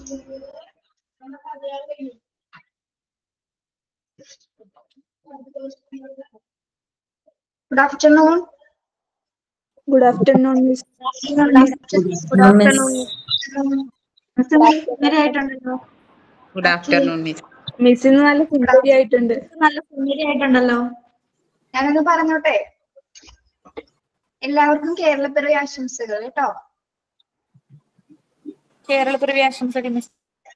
Good afternoon. Good afternoon, Miss. Good afternoon. Miss സുന്ദരി ആയിട്ടുണ്ടല്ലോ good afternoon miss miss ഇന്ന് നല്ല സുന്ദരി ആയിട്ടുണ്ട് നല്ല സുന്ദരി ആയിട്ടുണ്ടല്ലോ ഞാനൊന്ന് പറഞ്ഞോട്ടെ എല്ലാവർക്കും കേരളപ്പിറവി ആശംസകൾ കേട്ടോ കേരളപ്പിറവി ആശംസകൾ മിസ്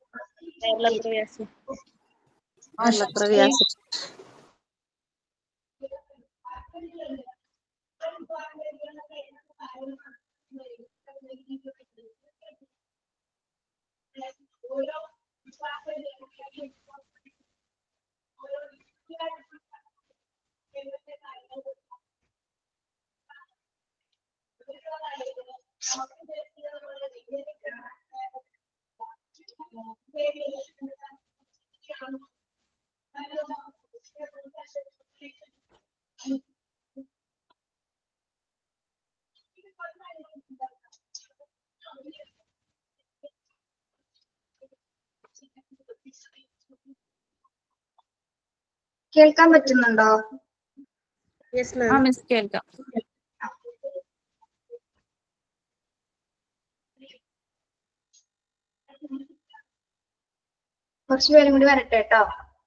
കേൾക്കാൻ പറ്റുന്നുണ്ടോ ആ മിസ് കേൾക്കാം കുറച്ച് പേരും കൂടി വരട്ടെ കേട്ടോ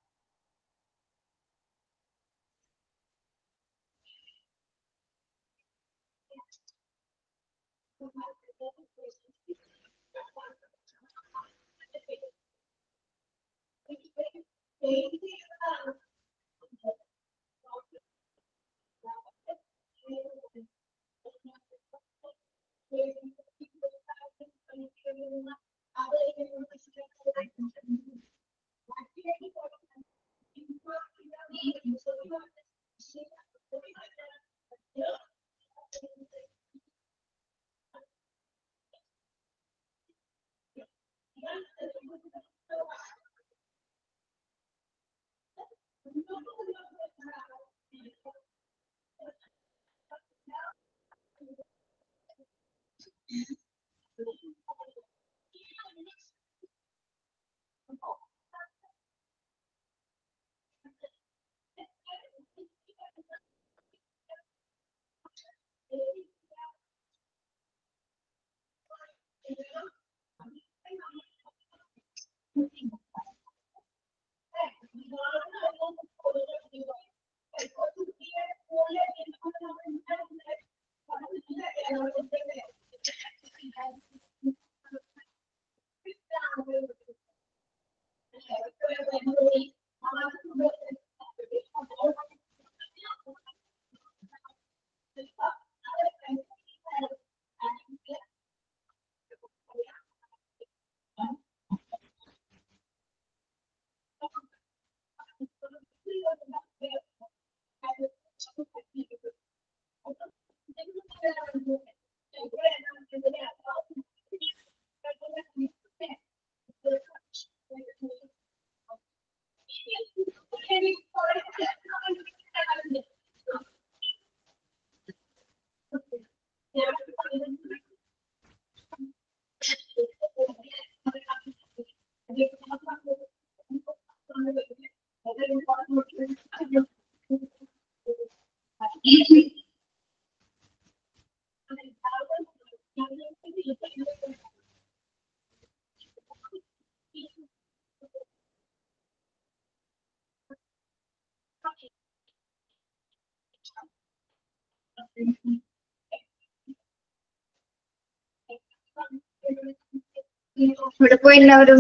ഇവിടെ പോയി എല്ലാവരും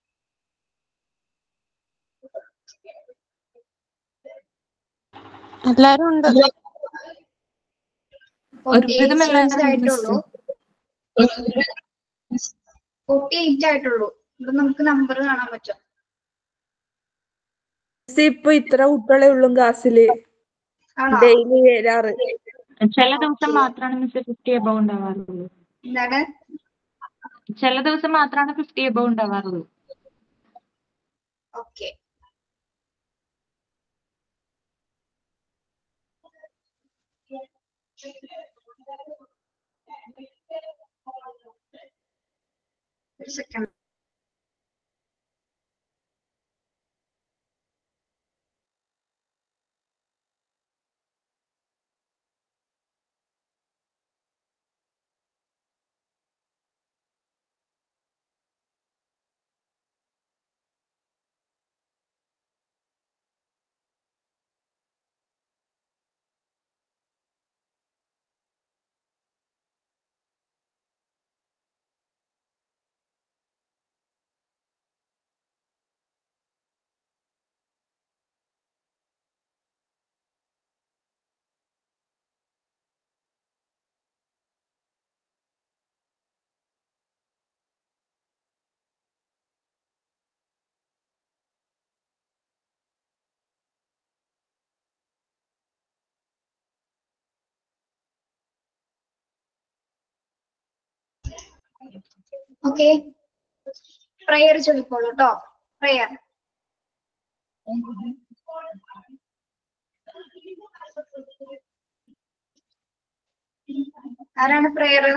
എല്ലാരും ഉണ്ട് ഒരുവിധം എല്ലാവരും ആയിട്ടുള്ളൂ ഫോർട്ടി എയ്റ്റ് ആയിട്ടുള്ളൂ ഇവിടെ നമുക്ക് നമ്പർ കാണാൻ പറ്റും മിസ് ഇപ്പൊ ഇത്ര കുട്ടികളെ ഉള്ളൂ ക്ലാസ്സില് ആണോ ഡെയിലി വരാറ് ചില ദിവസം മാത്രമാണ് മിസ് ഫിഫ്റ്റി എബവ് ഉണ്ടാവാറുള്ളൂ എന്താണ് ചില ദിവസം മാത്രമാണ് ഫിഫ്റ്റി എബവ് ഉണ്ടാവാറുള്ളൂ ഓക്കെ ഒരു സെക്കൻഡ് ഓക്കെ പ്രയർ ചൊല്ലിക്കോളൂ കേട്ടോ പ്രയർ ആരാണ് പ്രയർ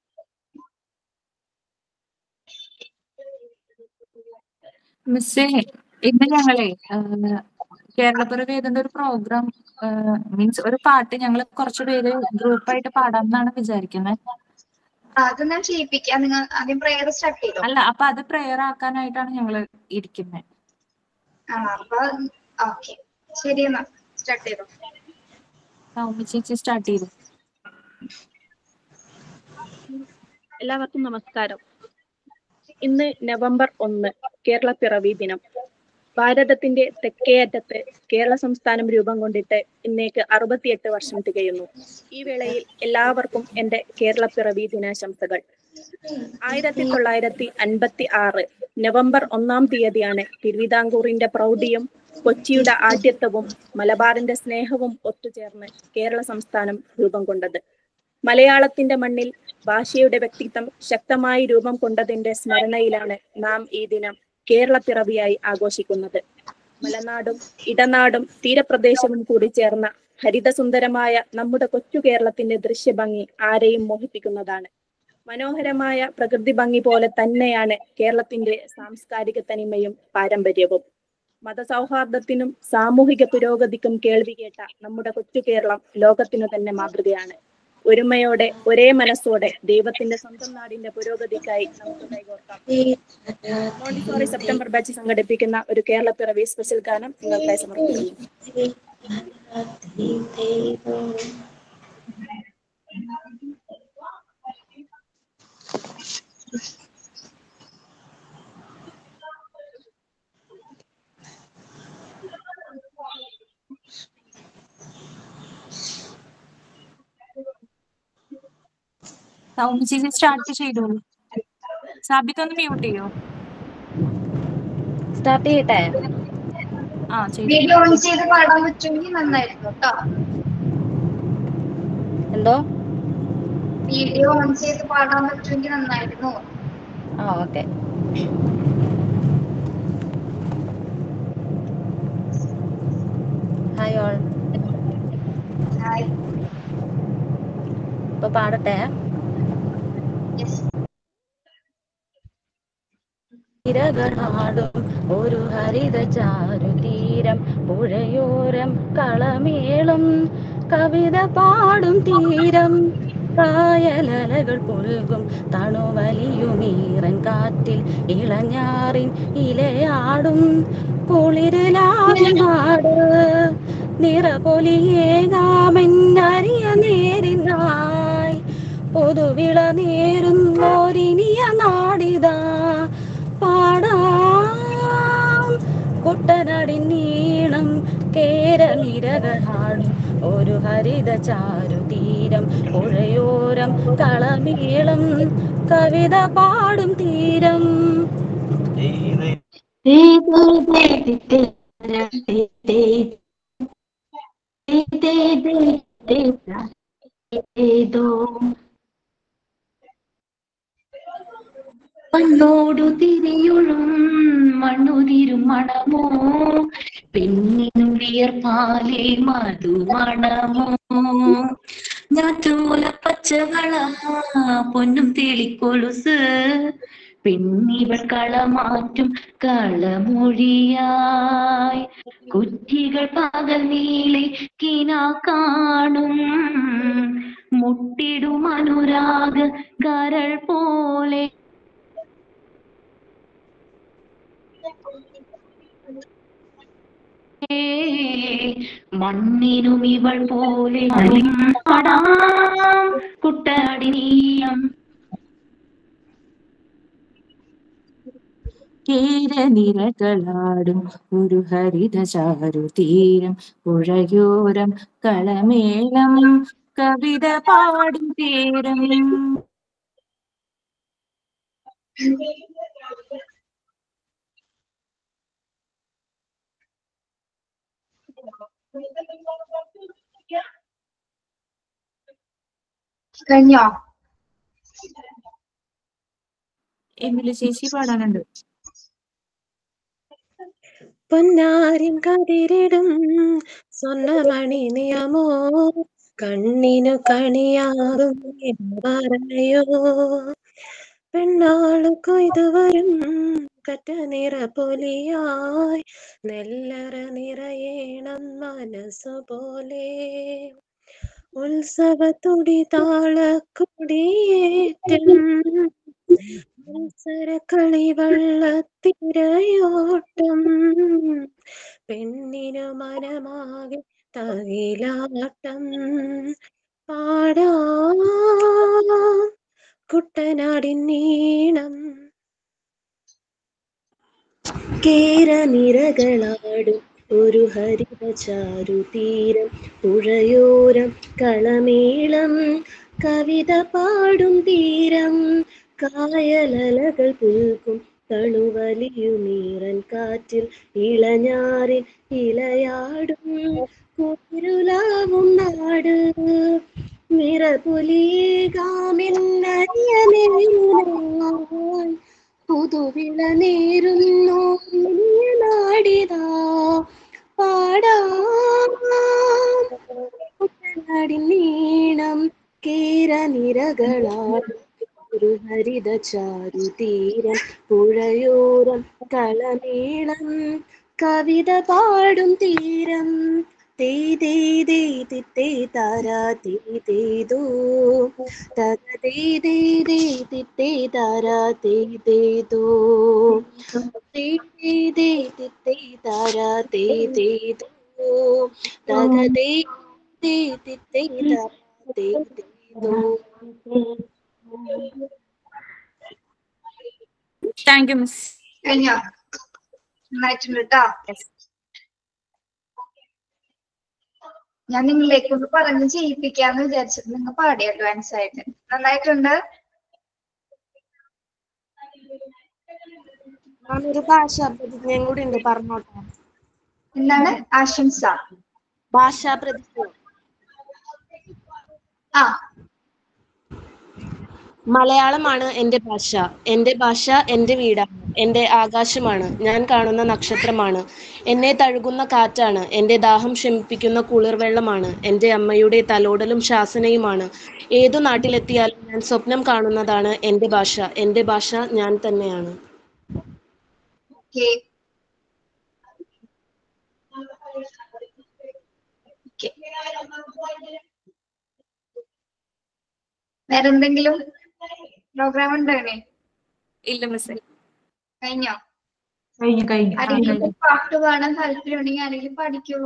മിസ്സേ ഇന്ന് ഞങ്ങളെ കേരളപ്പിറവി ഏതെങ്കിലും ഒരു പ്രോഗ്രാം മീൻസ് ഒരു പാട്ട് ഞങ്ങൾ കുറച്ച് പേര് ഗ്രൂപ്പായിട്ട് പാടാമെന്നാണ് വിചാരിക്കുന്നത് അത് ഞാൻ ചെയ്യിപ്പിക്കാം നിങ്ങൾ ആദ്യം പ്രയർ സ്റ്റാർട്ട് ചെയ്തോ അല്ല അപ്പൊ അത് പ്രെയർ ആക്കാനായിട്ടാണ് ഞങ്ങൾ ഇരിക്കുന്നത് ആ അപ്പൊ ഓക്കെ ശരി എന്നാ സ്റ്റാർട്ട് ചെയ്തോ സൗമ്യ ചേച്ചി സ്റ്റാർട്ട് ചെയ്തു എല്ലാവർക്കും നമസ്കാരം ഇന്ന് നവംബർ ഒന്ന് കേരള പിറവി ദിനം ഭാരതത്തിന്റെ തെക്കേ അറ്റത്ത് കേരള സംസ്ഥാനം രൂപം കൊണ്ടിട്ട് ഇന്നേക്ക് അറുപത്തിയെട്ട് വർഷം തികയുന്നു ഈ വേളയിൽ എല്ലാവർക്കും എന്റെ കേരള പിറവി ദിനാശംസകൾ ആയിരത്തി തൊള്ളായിരത്തി അൻപത്തി ആറ് നവംബർ ഒന്നാം തീയതിയാണ് തിരുവിതാംകൂറിന്റെ പ്രൗഢിയും കൊച്ചിയുടെ ആഢ്യത്വവും മലബാറിന്റെ സ്നേഹവും ഒത്തുചേർന്ന് കേരള സംസ്ഥാനം രൂപം കൊണ്ടത് മലയാളത്തിന്റെ മണ്ണിൽ ഭാഷയുടെ വ്യക്തിത്വം ശക്തമായി രൂപം കൊണ്ടതിന്റെ സ്മരണയിലാണ് നാം ഈ ദിനം കേരള പിറവിയായി ആഘോഷിക്കുന്നത് മലനാടും ഇടനാടും തീരപ്രദേശവും കൂടി ചേർന്ന ഹരിതസുന്ദരമായ നമ്മുടെ കൊച്ചു കേരളത്തിന്റെ ദൃശ്യഭംഗി ആരെയും മോഹിപ്പിക്കുന്നതാണ് മനോഹരമായ പ്രകൃതി ഭംഗി പോലെ തന്നെയാണ് കേരളത്തിന്റെ സാംസ്കാരിക തനിമയും പാരമ്പര്യവും മതസൗഹാർദ്ദത്തിനും സാമൂഹിക പുരോഗതിക്കും കേൾവി കേട്ട നമ്മുടെ കൊച്ചു കേരളം ലോകത്തിനു തന്നെ മാതൃകയാണ് ഒരുമയോടെ ഒരേ മനസ്സോടെ ദൈവത്തിന്റെ സ്വന്തം നാടിന്റെ പുരോഗതിക്കായി നമുക്ക് കൈകോർക്കാം മോണ്ടിസോറി സെപ്റ്റംബർ ബാച്ച് സംഘടിപ്പിക്കുന്ന ഒരു കേരള പിറവി സ്പെഷ്യൽ ഗാനം നിങ്ങൾക്കായി സമർപ്പിക്കുന്നു സൗമ്യ ചേച്ചി സ്റ്റാർട്ട് ചെയ്തോളൂ സാബിത്ത് ഒന്ന് മ്യൂട്ട് ചെയ്യോ സ്റ്റാർട്ട് ചെയ്യട്ടെ ആ ചെയ്തു വീഡിയോ ഓൺ ചെയ്ത് പാടാൻ പറ്റുമെങ്കിൽ നന്നായിരുന്നു കേട്ടോ എന്തോ വീഡിയോ ഓൺ ചെയ്ത് പാടാൻ പറ്റുമെങ്കിൽ നന്നായിരുന്നു ആ ഓക്കെ ഹായ് ഓൾ ഹായ് ഇപ്പൊ പാടട്ടെ യെസ് തിരകളാടും ഒരു ഹരിത ചാരുതീരം പുഴയോരം കളമേളും കവിത പാടും തീരം കായലലകൾ പുൽകും തണുവലിയുമീറൻ കാറ്റിൽ ഇളഞ്ഞാറിൻ ഇലയാടും കുളിരലാകും നാട് നിറപൊലിയേകാമെന്നറിയ നേരിനായി പൊതുവിള നേരുന്നോരിനിയ നാടിതാ പാടാം കുട്ടനാടിൻ നീളം കേരനിരകളാടും ഒരു ഹരിത ചാരുതീരം പുഴയോരം കളമേളം കവിത പാടും തീരം ഏതോ മണ്ണോടു തിരിയൊഴും മണ്ണുതിരും മണമോ പെണ്ണിനു വിയർപ്പാലേ മധുമണമോ ഞാറ്റോല പച്ചകളമാ പൊന്നും തെളിക്കൊലുസ് പെണ്ണിവൾ കളമാറ്റും കളമൊഴിയായി കുറ്റികൾ പകൽ നീളെ കിനാ കാണും മുട്ടിടും അനുരാഗ കരൾ പോലെ മണ്ണിനും ഇവൾ പോലെ പാടാം കുട്ടാടിനീയം കേരനിരകളാടും ഒരു ഹരിത ചാരു തീരം പുഴയോരം കളമേളം കവിത പാടും തീരം കഴിഞ്ഞോ എമിലി ചേച്ചി പാടാനുണ്ട് പൊന്നാരിൻ കതിരിടും സ്വർണ്ണമണി നിയമോ കണ്ണിനു കണിയാകും എന്ന് പറയോ പെണ്ണാളു കൊയ്തു വരും കറ്റ നിറ പൊലിയായി നെല്ലറ നിറയേണം മനസ്സു പോലെ ഉത്സവത്തുടി താളക്കൊടിയേറ്റം മത്സര കളിവള്ളത്തിരയോട്ടം പെണ്ണിനു മനമാകെ തകിലാട്ടം പാടാം കുട്ടനാടിൻ നീണം കേരനിരകളാടും ഒരു ഹരിത ചാരുതീരം പുഴയോരം കളമേളം കവിത പാടും തീരം കായലലകൾ പുൽക്കും തണുവലിയുമീറൻ കാറ്റിൽ ഇളഞ്ഞാറിൽ ഇലയാടും കുരുലാവും നാട് നിറപുലികാമിന്നറിയനേരുന്നാൻ പുതുവിള നേരുന്നു ഇനിയ നാടിതാ പാടാടിൻ നീണം കേരനിരകളാടും ഒരു ഹരിത ചാരുതീരം പുഴയോരം കളമേളം കവിത പാടും തീരം തേ തേ തേ തി തേ താരാ തേ തേ ദോ തക തേ തേ തേ തി തേ താരാ തേ തേ ദോ തേ തേ തേ തി തേ താരാ തേ തേ ദോ തക തേ തേ തി തേ താരാ തേ തേ ദോ താങ്ക് യു മിസ് കഴിഞ്ഞോ നന്നായിട്ടുണ്ട് കേട്ടോ ഞാൻ നിങ്ങളെ കൊണ്ട് പറഞ്ഞ് ചെയ്യിപ്പിക്കാന്ന് വിചാരിച്ചത് നിങ്ങൾ പാടി അഡ്വാൻസ് ആയിട്ട് നന്നായിട്ടുണ്ട് ഞാനൊരു ഭാഷാ പ്രതിജ്ഞയും കൂടി ഉണ്ട് പറഞ്ഞോട്ടെ എന്താണ് ആശംസ ഭാഷാ പ്രതിജ്ഞ ആ മലയാളമാണ് എൻ്റെ ഭാഷ എൻ്റെ ഭാഷ എൻ്റെ വീടാണ് എൻ്റെ ആകാശമാണ് ഞാൻ കാണുന്ന നക്ഷത്രമാണ് എന്നെ തഴുകുന്ന കാറ്റാണ് എൻ്റെ ദാഹം ശമിപ്പിക്കുന്ന കുളിർവെള്ളമാണ് എൻ്റെ അമ്മയുടെ തലോടലും ശാസനയുമാണ് ഏതു നാട്ടിലെത്തിയാലും ഞാൻ സ്വപ്നം കാണുന്നതാണ് എൻ്റെ ഭാഷ എൻ്റെ ഭാഷ ഞാൻ തന്നെയാണ് ഓക്കെ ഓക്കെ വേറെന്തെങ്കിലും പ്രോഗ്രാം ഉണ്ടോ ഇനി ഇല്ല മിസ് കഴിഞ്ഞോ കഴിഞ്ഞു കഴിഞ്ഞു ആ, ആരെങ്കിലും കഴിഞ്ഞു പാട്ട് പാടാൻ താല്പര്യമുണ്ടെങ്കിൽ ആരെങ്കിലും പഠിക്കുള്ളൂ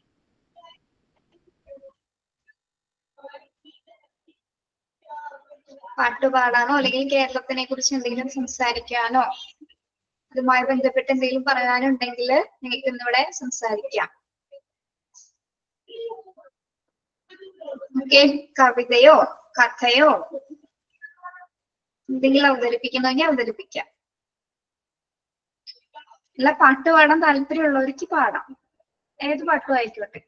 പാട്ട് പാടാനോ അല്ലെങ്കിൽ കേരളത്തിനെ കുറിച്ച് എന്തെങ്കിലും സംസാരിക്കാനോ അതുമായി ബന്ധപ്പെട്ട് എന്തെങ്കിലും പറയാനുണ്ടെങ്കിൽ നിങ്ങൾക്ക് ഇന്നിവിടെ സംസാരിക്കാം ഓക്കെ കവിതയോ കഥയോ എന്തെങ്കിലും അവതരിപ്പിക്കണമെങ്കിൽ അവതരിപ്പിക്കാം അല്ല പാട്ട് പാടാൻ താല്പര്യമുള്ളവർക്ക് പാടാം ഏത് പാട്ടും ആയിക്കോട്ടെ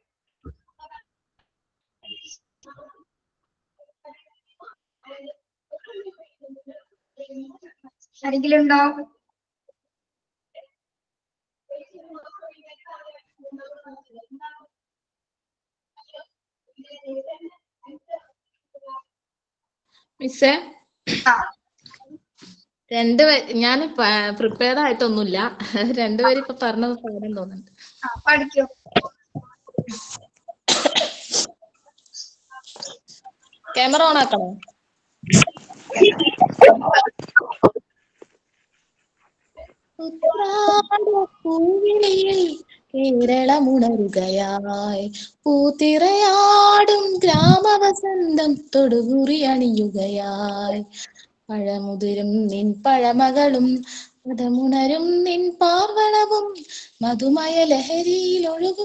ആരെങ്കിലും ഉണ്ടോ മിസ്സേ ആ രണ്ടുപേര് ഞാൻ പ്രിപ്പയർഡ് ആയിട്ടൊന്നുമില്ല രണ്ടുപേരും ഇപ്പൊ പറഞ്ഞത് പാടാൻ തോന്നുന്നുണ്ട് ആ പഠിക്കൂ ക്യാമറ ഓൺ ആക്കണോ പൂവിളിയിൽ കേരളമുണരുകയായി പൂത്തിറയാടും ഗ്രാമവസന്തം തൊടുകുറി അണിയുകയായി പഴമുതിരും നിൻ പഴമകളും പദമുണരും നിൻ പാർവണവും മധുമയ ലഹരിയിൽ ഒഴുകും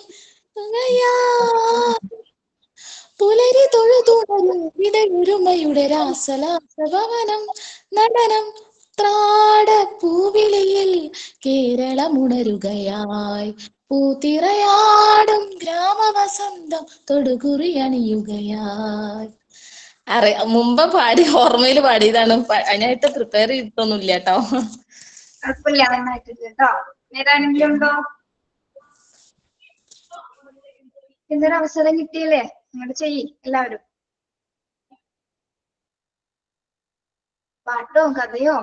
പുലരി തൊഴുതുണരും വിടയുരുമയുടെ രാസലാസഭവനം നടനം ത്രാട പൂവിളിയിൽ കേരളമുണരുകയായി പൂത്തിറയാടും ഗ്രാമവസന്തം തൊടുകുറി അണിയുകയായി അറി മുമ്പ് പാടി ഓർമ്മയിൽ പാടിയതാണ് പ- അതിനായിട്ട് പ്രിപ്പയർ ചെയ്തിട്ടൊന്നുമില്ല കേട്ടോ കുഴപ്പമില്ല നന്നായിട്ടുണ്ട് കേട്ടോ വേറെ ആരെങ്കിലും ഉണ്ടോ എന്തൊരു അവസരം കിട്ടിയില്ലേ അങ്ങോട്ട് ചെയ്യ് എല്ലാവരും പാട്ടോ കഥയോ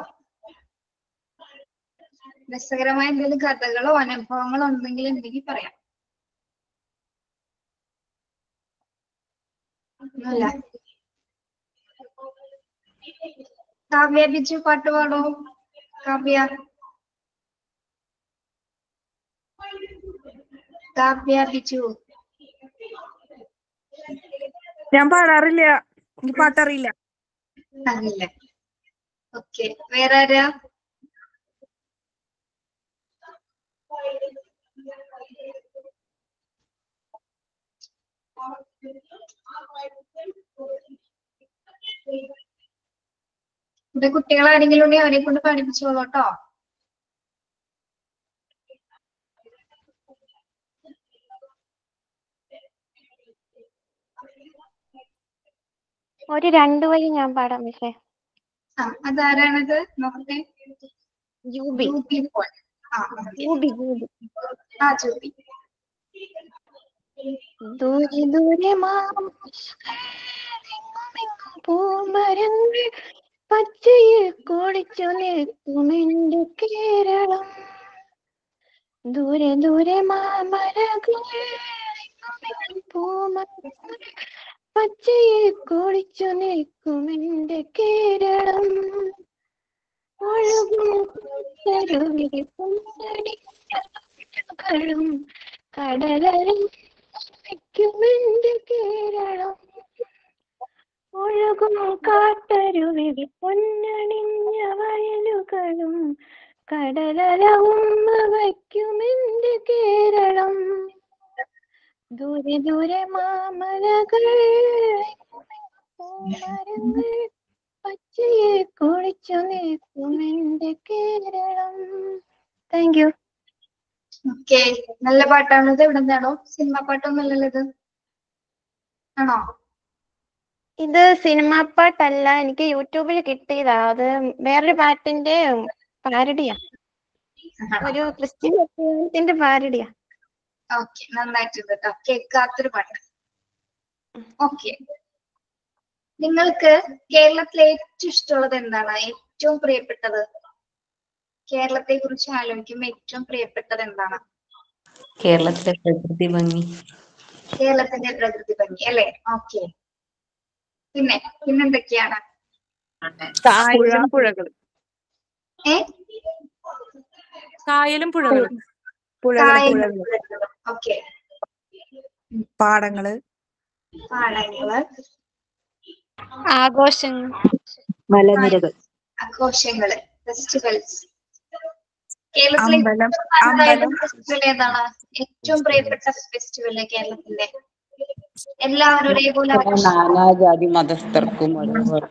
രസകരമായ എന്തെങ്കിലും കഥകളോ അനുഭവങ്ങളോ എന്തെങ്കിലും ഉണ്ടെങ്കിൽ പറയാം ഒന്നുമില്ല കാവ്യ ബിജു പാട്ട് പാടോ കാവ്യ കാവ്യ ബിജു ഞാൻ പാടാറില്ല എനിക്ക് പാട്ടറിയില്ല അറിയില്ല ഓക്കെ വേറെ ആരാ ഇവിടെ കുട്ടികൾ ആരെങ്കിലും ഉണ്ടെങ്കിൽ അവരെ കൊണ്ട് പഠിപ്പിച്ചോളൂ കേട്ടോ ഒരു രണ്ടു വരി ഞാൻ പാടാം മിസ്സേ ആ അതാരാണത് നോക്കട്ടെ ജൂബി ജൂബി പോൾ ആ okay. ജൂബി ജൂബി ആ ജൂബി ദൂരെ ദൂരെ മാം പൂമരങ്ങൾ പച്ചയിൽ കുളിച്ചു നിൽക്കുമെന്റെ കേരളം ദൂരെ ദൂരെ മാമരകൾ പൂമരങ്ങൾ പച്ചയിൽ കുളിച്ചു നിൽക്കുമെന്റെ കേരളം ഒഴുകും കരുവിൽ പൊന്നടികളും കടലരും വയ്ക്കുമെന്റെ കേരളം ഒഴുകും കാട്ടരുവിൽ പൊന്നണിഞ്ഞ വയലുകളും കടലരവും വയ്ക്കുമെന്റെ കേരളം ദൂരെ ദൂരെ മാമലകൾ പൂമരങ്ങൾ പച്ചയെ കുളിച്ചു നിൽക്കുമെന്റെ കേരളം താങ്ക് യു ഓക്കെ നല്ല പാട്ടാണത് ഇവിടെ നിന്നാണോ സിനിമ പാട്ടൊന്നുമല്ലല്ലോ ഇത് ആണോ ഇത് സിനിമാ പാട്ടല്ല എനിക്ക് യൂട്യൂബിൽ കിട്ടിയതാ അത് വേറൊരു പാട്ടിന്റെ പാരഡിയാ ഒരു ക്രിസ്ത്യൻ ഭക്തിഗാനത്തിന്റെ പാരഡിയാ ഓക്കെ നന്നായിട്ടുണ്ട് കേട്ടോ കേൾക്കാത്തൊരു പാട്ട് ഓക്കെ നിങ്ങൾക്ക് കേരളത്തിലെ ഏറ്റവും ഇഷ്ടമുള്ളത് എന്താണ് ഏറ്റവും പ്രിയപ്പെട്ടത് കേരളത്തെ കുറിച്ച് ആലോചിക്കുമ്പോൾ ഏറ്റവും പ്രിയപ്പെട്ടത് എന്താണ് കേരളത്തിലെ പ്രകൃതി ഭംഗി കേരളത്തിന്റെ പ്രകൃതി ഭംഗി അല്ലെ ഓക്കെ പിന്നെ പിന്നെന്തൊക്കെയാണ് കായലും പുഴകളും ഏ കായലും പുഴകളും കായലും പുഴകളും ഓക്കെ പാടങ്ങള് പാടങ്ങള് ആഘോഷങ്ങൾ മലനിരകൾ ആഘോഷങ്ങള് ഫെസ്റ്റിവൽസ് കേരളത്തിലെ അമ്പലം, ഏറ്റവും നല്ലതായിട്ടുള്ള അമ്പലം. ഫെസ്റ്റിവൽ ഏതാണ് ഏറ്റവും പ്രിയപ്പെട്ട ഫെസ്റ്റിവൽ കേരളത്തിന്റെ എല്ലാവരും ഒരേപോലെ ആഘോഷിക്കുന്ന നാനാജാതി മതസ്ഥർക്കും ഒരേപോലെ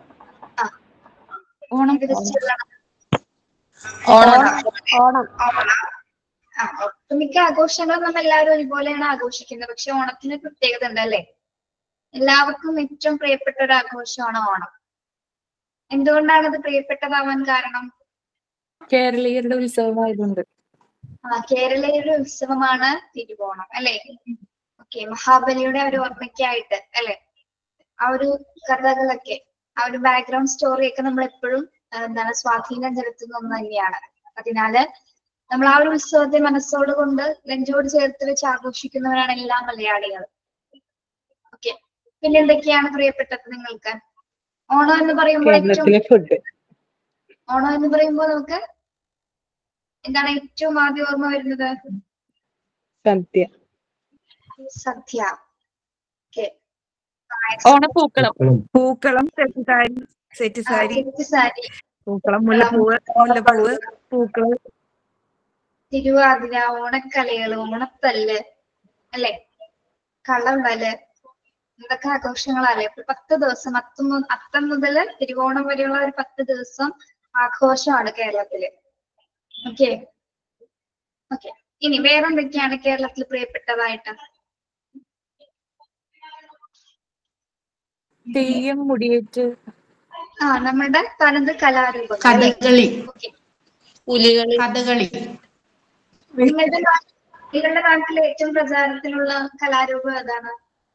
ഓണം ഏത് festival ആണ്? ഓണം ഓണം ഓണം ആ ഒട്ടുമിക്ക ആഘോഷങ്ങളും നമ്മൾ എല്ലാവരും ഒരുപോലെയാണ് ആഘോഷിക്കുന്നത് പക്ഷെ ഓണത്തിന് പ്രത്യേകത ഉണ്ട് അല്ലേ എല്ലാവർക്കും ഏറ്റവും പ്രിയപ്പെട്ട ഒരു ആഘോഷമാണ് ഓണം എന്തുകൊണ്ടാണ് അത് പ്രിയപ്പെട്ടതാവാൻ കാരണം കേരളീയരുടെ ഉത്സവമായതുകൊണ്ട് ആ കേരളീയരുടെ ഉത്സവമാണ് തിരുവോണം അല്ലെ ഓക്കെ മഹാബലിയുടെ ഒരു ഓർമ്മയ്ക്കായിട്ട് അല്ലെ ആ ഒരു കഥകളൊക്കെ ആ ഒരു ബാക്ക്ഗ്രൗണ്ട് സ്റ്റോറി ഒക്കെ നമ്മൾ എപ്പോഴും എന്താണ് സ്വാധീനം ചെലുത്തുന്ന ഒന്ന് തന്നെയാണ് അതിനാല് നമ്മൾ ആ ഒരു ഉത്സവത്തെ മനസ്സോട് കൊണ്ട് നെഞ്ചോട് ചേർത്ത് വെച്ച് ആഘോഷിക്കുന്നവരാണ് എല്ലാ മലയാളികൾ ഓക്കെ പിന്നെ എന്തൊക്കെയാണ് പ്രിയപ്പെട്ടത് നിങ്ങൾക്ക് ഓണം എന്ന് പറയുമ്പോൾ ഏറ്റവും കേരളത്തിലെ ഫുഡ് ഓണം എന്ന് പറയുമ്പോൾ നമുക്ക് എന്താണ് ഏറ്റവും ആദ്യം ഓർമ്മ വരുന്നത് സദ്യ സദ്യ ഓക്കെ ഓണപ്പൂക്കളം പൂക്കളം സെറ്റ് സാരി സെറ്റ് സാരി സാരി പൂക്കളം മുല്ലപ്പൂവ് മുല്ലപ്പൂവ് പൂക്കള് തിരുവാതിര ഓണക്കളികള് ഓണത്തല്ല് അല്ലെ കളവല് എന്തൊക്കെ ആഘോഷങ്ങളല്ലേ ഇപ്പൊ പത്ത് ദിവസം അത്തം മു- അത്തം മുതൽ തിരുവോണം വരെയുള്ള ഒരു പത്ത് ദിവസം ആഘോഷമാണ് കേരളത്തില് ഓക്കെ ഓക്കെ ഇനി വേറെന്തൊക്കെയാണ് കേരളത്തിൽ പ്രിയപ്പെട്ടതായിട്ട് തെയ്യം മുടിയേറ്റ് ആ നമ്മുടെ തനത് കലാരൂപം കഥകളി ഓക്കെ പുലികളി കഥകളി നിങ്ങളുടെ നാ- നിങ്ങളുടെ നാട്ടിൽ ഏറ്റവും പ്രചാരത്തിലുള്ള കലാരൂപം ഏതാണ്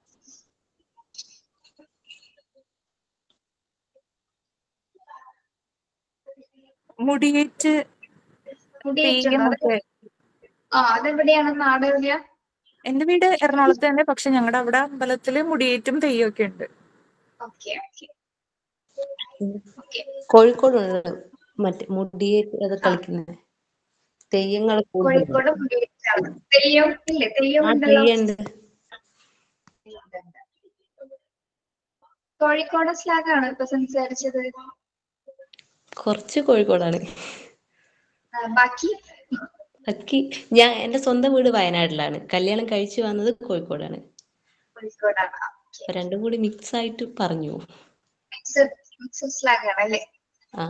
മുടിയേറ്റ് തെയ്യം മുടിയേറ്റുണ്ടോ? ഒക്കെ ആ അതെവിടെയാണ് നാട് എവിടെയാ എന്റെ വീട് എറണാകുളത്ത് തന്നെ പക്ഷെ ഞങ്ങളുടെ അവിടെ അമ്പലത്തില് മുടിയേറ്റും തെയ്യം ഒക്കെ ഉണ്ട് ഓക്കെ ഓക്കെ ഓക്കെ കോഴിക്കോടുണ്ട് മറ്റേ മുടിയെ അത് കളിക്കുന്നത് തെയ്യങ്ങൾ കോഴിക്കോട് മുടിയേറ്റാണ് തെയ്യം ഇല്ലേ തെയ്യം ആ ഉണ്ടല്ലോ തെയ്യുണ്ട് കോഴിക്കോട് സ്ലാഗ് ആണോ ഇപ്പൊ സംസാരിച്ചത് കുറച്ച് കോഴിക്കോടാണ് ആ, ബാക്കി ബാക്കി ഞാൻ എന്റെ സ്വന്തം വീട് വയനാട്ടിലാണ് കല്യാണം കഴിച്ചു വന്നത് കോഴിക്കോടാണ് കോഴിക്കോടാണ് അപ്പൊ രണ്ടും കൂടി മിക്സ് ആയിട്ട് പറഞ്ഞു മിക്സഡ് സ്ലാഗ് ആണ് അല്ലേ ആ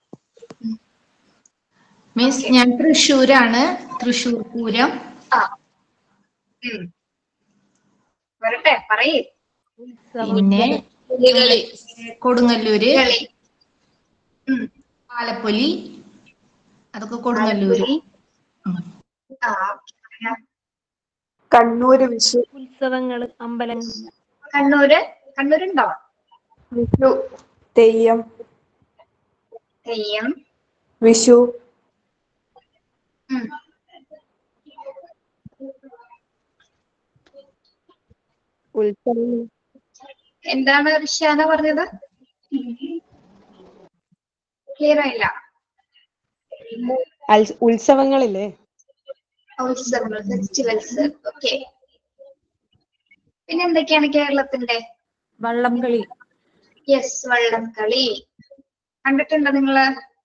മീൻസ് ഞാൻ തൃശ്ശൂരാണ് തൃശ്ശൂർ പൂരം ആ ഉം. വരട്ടെ പറയേ പിന്നെ പുലികളി കൊടുങ്ങല്ലൂര് കളി ഉം. ആലപ്പൊലി അതൊക്കെ കൊടുങ്ങല്ലൂര് ആലപ്പുഴ. ഉം. ആ കണ്ണൂര് വിഷു ഉത്സവങ്ങൾ അമ്പലം കണ്ണൂര് കണ്ണൂരുണ്ടോ വിഷു തെയ്യം തെയ്യം വിഷു ഉം. ഉത്സവം എന്താണ് ഋഷ്യാന പറഞ്ഞത് ക്ലിയർ ആയില്ല അൽ- ഉത്സവങ്ങളില്ലേ ഉത്സവങ്ങൾ ഫെസ്റ്റിവൽസ് ഓക്കെ പിന്നെ എന്തൊക്കെയാണ് കേരളത്തിന്റെ വള്ളം കളി യെസ് വള്ളം കളി കണ്ടിട്ടുണ്ടോ നിങ്ങള്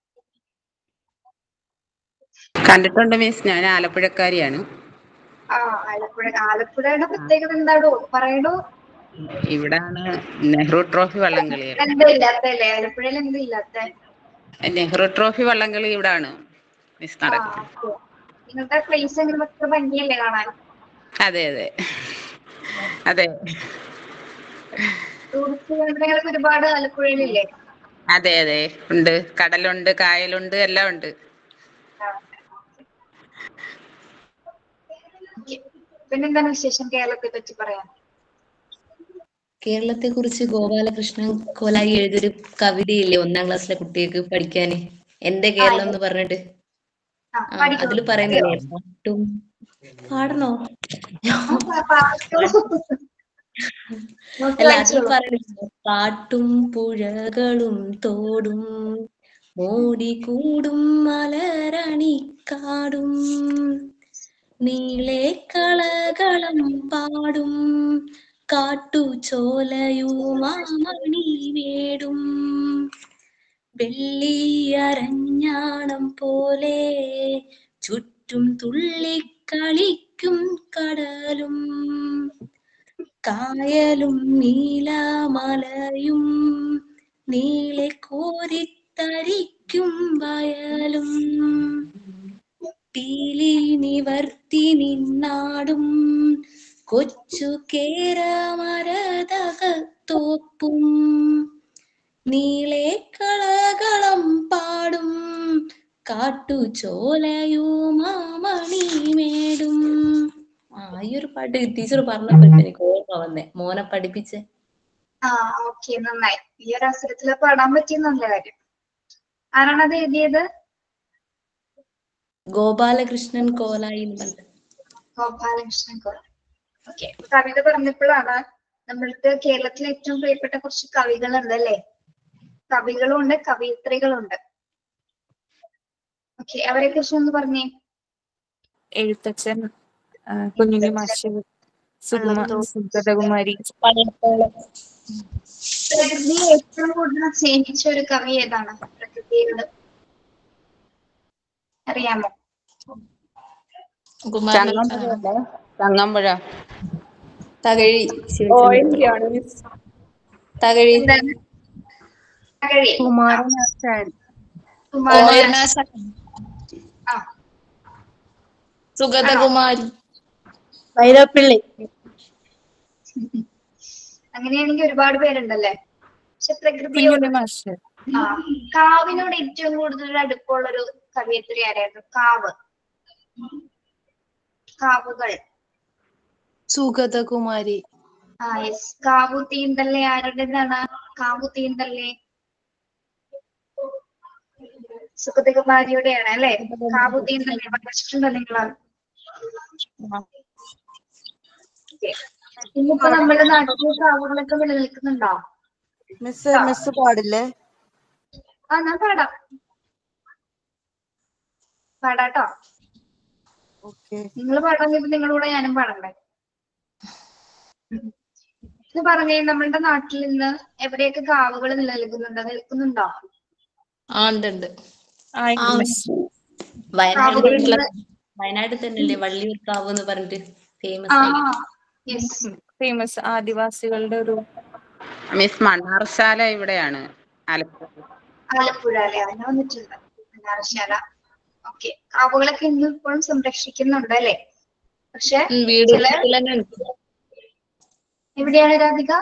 കണ്ടിട്ടുണ്ട് മീൻസ് ഞാൻ ആലപ്പുഴക്കാരിയാണ് ആ ആലപ്പുഴ ആലപ്പുഴയുടെ പ്രത്യേകത എന്താടോ പറയടോ ഇവിടാണ് നെഹ്റു ട്രോഫി വള്ളംകളി എന്താ ഇല്ലാത്തല്ലേ ആലപ്പുഴയിൽ എന്താ ഇല്ലാത്ത നെഹ്റു ട്രോഫി വള്ളംകളി ഇവിടാണ് മിസ് ആ നടക്കുന്നത് okay. നിങ്ങളുടെ പ്ലേസ് എങ്ങനെ അത്ര ഭംഗിയല്ലേ കാണാൻ അതെ അതെ അതെ ടൂറിസ്റ്റ് കേന്ദ്രങ്ങളൊക്കെ ഒരുപാട് ആലപ്പുഴയിലില്ലേ അതെ അതെ ഉണ്ട് കടലുണ്ട് കായലുണ്ട് എല്ലാം ഉണ്ട് Okay. പിന്നെന്താണ് വിശേഷം കേരളത്തെ പറ്റി പറയാൻ കേരളത്തെ കുറിച്ച് ഗോപാലകൃഷ്ണൻ കോലായി എഴുതിയൊരു കവിതയില്ലേ ഒന്നാം ക്ലാസ്സിലെ കുട്ടികൾക്ക് പഠിക്കാന് എന്റെ കേരളം എന്ന് പറഞ്ഞിട്ട് ആ, ആ പഠിക്കൂ. അതില് പറയുന്നില്ലേ പാട്ടും പാടണോ നോക്കി അല്ല അതിൽ വായിച്ചോളൂ. പറയുന്നില്ലേ പാട്ടും പുഴകളും തോടും മോടിക്കൂടും മലരണിക്കാടും നീളെ കളകളം പാടും കാട്ടുചോലയുമാമണി വേടും വെള്ളിയരഞ്ഞാണം പോലെ ചുറ്റും തുള്ളിക്കളിക്കും കടലും കായലും നീലമലയും നീളെ കോരിത്തരിക്കും വയലും പീലി നിവർത്തി നിന്നാടും കൊച്ചു കേരമരതകത്തോപ്പും നീളെ കളകളം പാടും കാട്ടുചോലയുമാമണിമേടും ആ ഈ ഒരു പാട്ട് ടീച്ചർ പറഞ്ഞപ്പോ എനിക്ക് ഓർമ്മ വന്നേ മോനെ പഠിപ്പിച്ചേ ആ ഓക്കെ നന്നായി ഈ ഒരു അവസരത്തില് പാടാൻ പറ്റിയ നല്ല കാര്യം ആരാണത് എഴുതിയത് ഗോപാലകൃഷ്ണൻ കോലായി എന്ന് പറഞ്ഞിട്ട് ഗോപാലകൃഷ്ണൻ കോൾ ഓക്കെ കവിത പറഞ്ഞപ്പോഴാണ് നമ്മൾക്ക് കേരളത്തിലെ ഏറ്റവും പ്രിയപ്പെട്ട കുറച്ച് കവികളുണ്ട് അല്ലേ കവികളും ഉണ്ട് കവയിത്രികളുണ്ട് ഓക്കെ അവരെ കുറിച്ച് ഒന്ന് പറഞ്ഞേ എഴുത്തച്ഛൻ ആ, കുഞ്ഞുണ്ണി മാഷ് സുഗമ സുഗതകുമാരി പ്രകൃതിയെ ഏറ്റവും കൂടുതൽ സ്നേഹിച്ച ഒരു കവി ഏതാണ് പ്രകൃതിയോട് അറിയാമോ ചങ്ങമ്പുഴ ചങ്ങമ്പുഴ തകഴി ശിവചന്ദ്രൻ തകഴി എന്താണ് തകഴി കുമാരനാശാൻ കുമാരനാശാൻ. ആ സുഗതകുമാരി വൈരപ്പിള്ളി അങ്ങനെയാണെങ്കിൽ ഒരുപാട് പേരുണ്ടല്ലേ പക്ഷെ പ്രകൃതിയോട് കുഞ്ഞുണ്ണി മാഷ് ആ കാവിനോട് ഏറ്റവും കൂടുതൽ അടുപ്പമുള്ള ഒരു കവിയത്രി ആരായിരുന്നു കാവ് കാവുകൾ സുഗതകുമാരി ആ യെസ് കാവു തീന്തല്ലേ ആരുടേതാണ് കാവു തീന്തല്ലേ സുഗതകുമാരിയുടെയാണ് അല്ലെ കാവു തീന്തല്ലേ പഠിച്ചിട്ടുണ്ടോ നിങ്ങള് Okay. ഇന്നിപ്പോ നമ്മുടെ നാട്ടിലെ കാവുകളൊക്കെ നിലനിൽക്കുന്നുണ്ടോ മിസ് മിസ് പാടില്ലേ ആ ഞാൻ പാടാം പാടാട്ടോ ഓക്കെ നിങ്ങൾ പാടാൻ നിങ്ങളുടെ കൂടെ ഞാനും പാടണ്ടേ ഇത് പറഞ്ഞേ നമ്മളുടെ നാട്ടിൽ നിന്ന് എവിടെയൊക്കെ കാവുകൾ നിലനിൽക്കുന്നുണ്ടോ നിൽക്കുന്നുണ്ടോ ആ ഉണ്ട് ഉണ്ട് ആ ആ, മിസ് വയനാട് കാവുകളിൽ വയനാട് തന്നെയല്ലേ വള്ളിയൂർ കാവ് എന്ന് പറഞ്ഞിട്ട് ഫേമസ് ആ ആയിട്ട് യെസ് ഫേമസ് ആദിവാസികളുടെ ഒരു മിസ് മണ്ണാർശാല ഇവിടെയാണ് ആലപ്പുഴ ആലപ്പുഴ അല്ലെ അതിന് വന്നിട്ടുണ്ട് മണ്ണാറശാല ഓക്കെ കാവുകളൊക്കെ ഇന്ന് ഇപ്പോഴും സംരക്ഷിക്കുന്നുണ്ട് അല്ലെ പക്ഷെ ഉം, വീട് ചില തന്നെ ഉണ്ട് എവിടെയാണ് രാധിക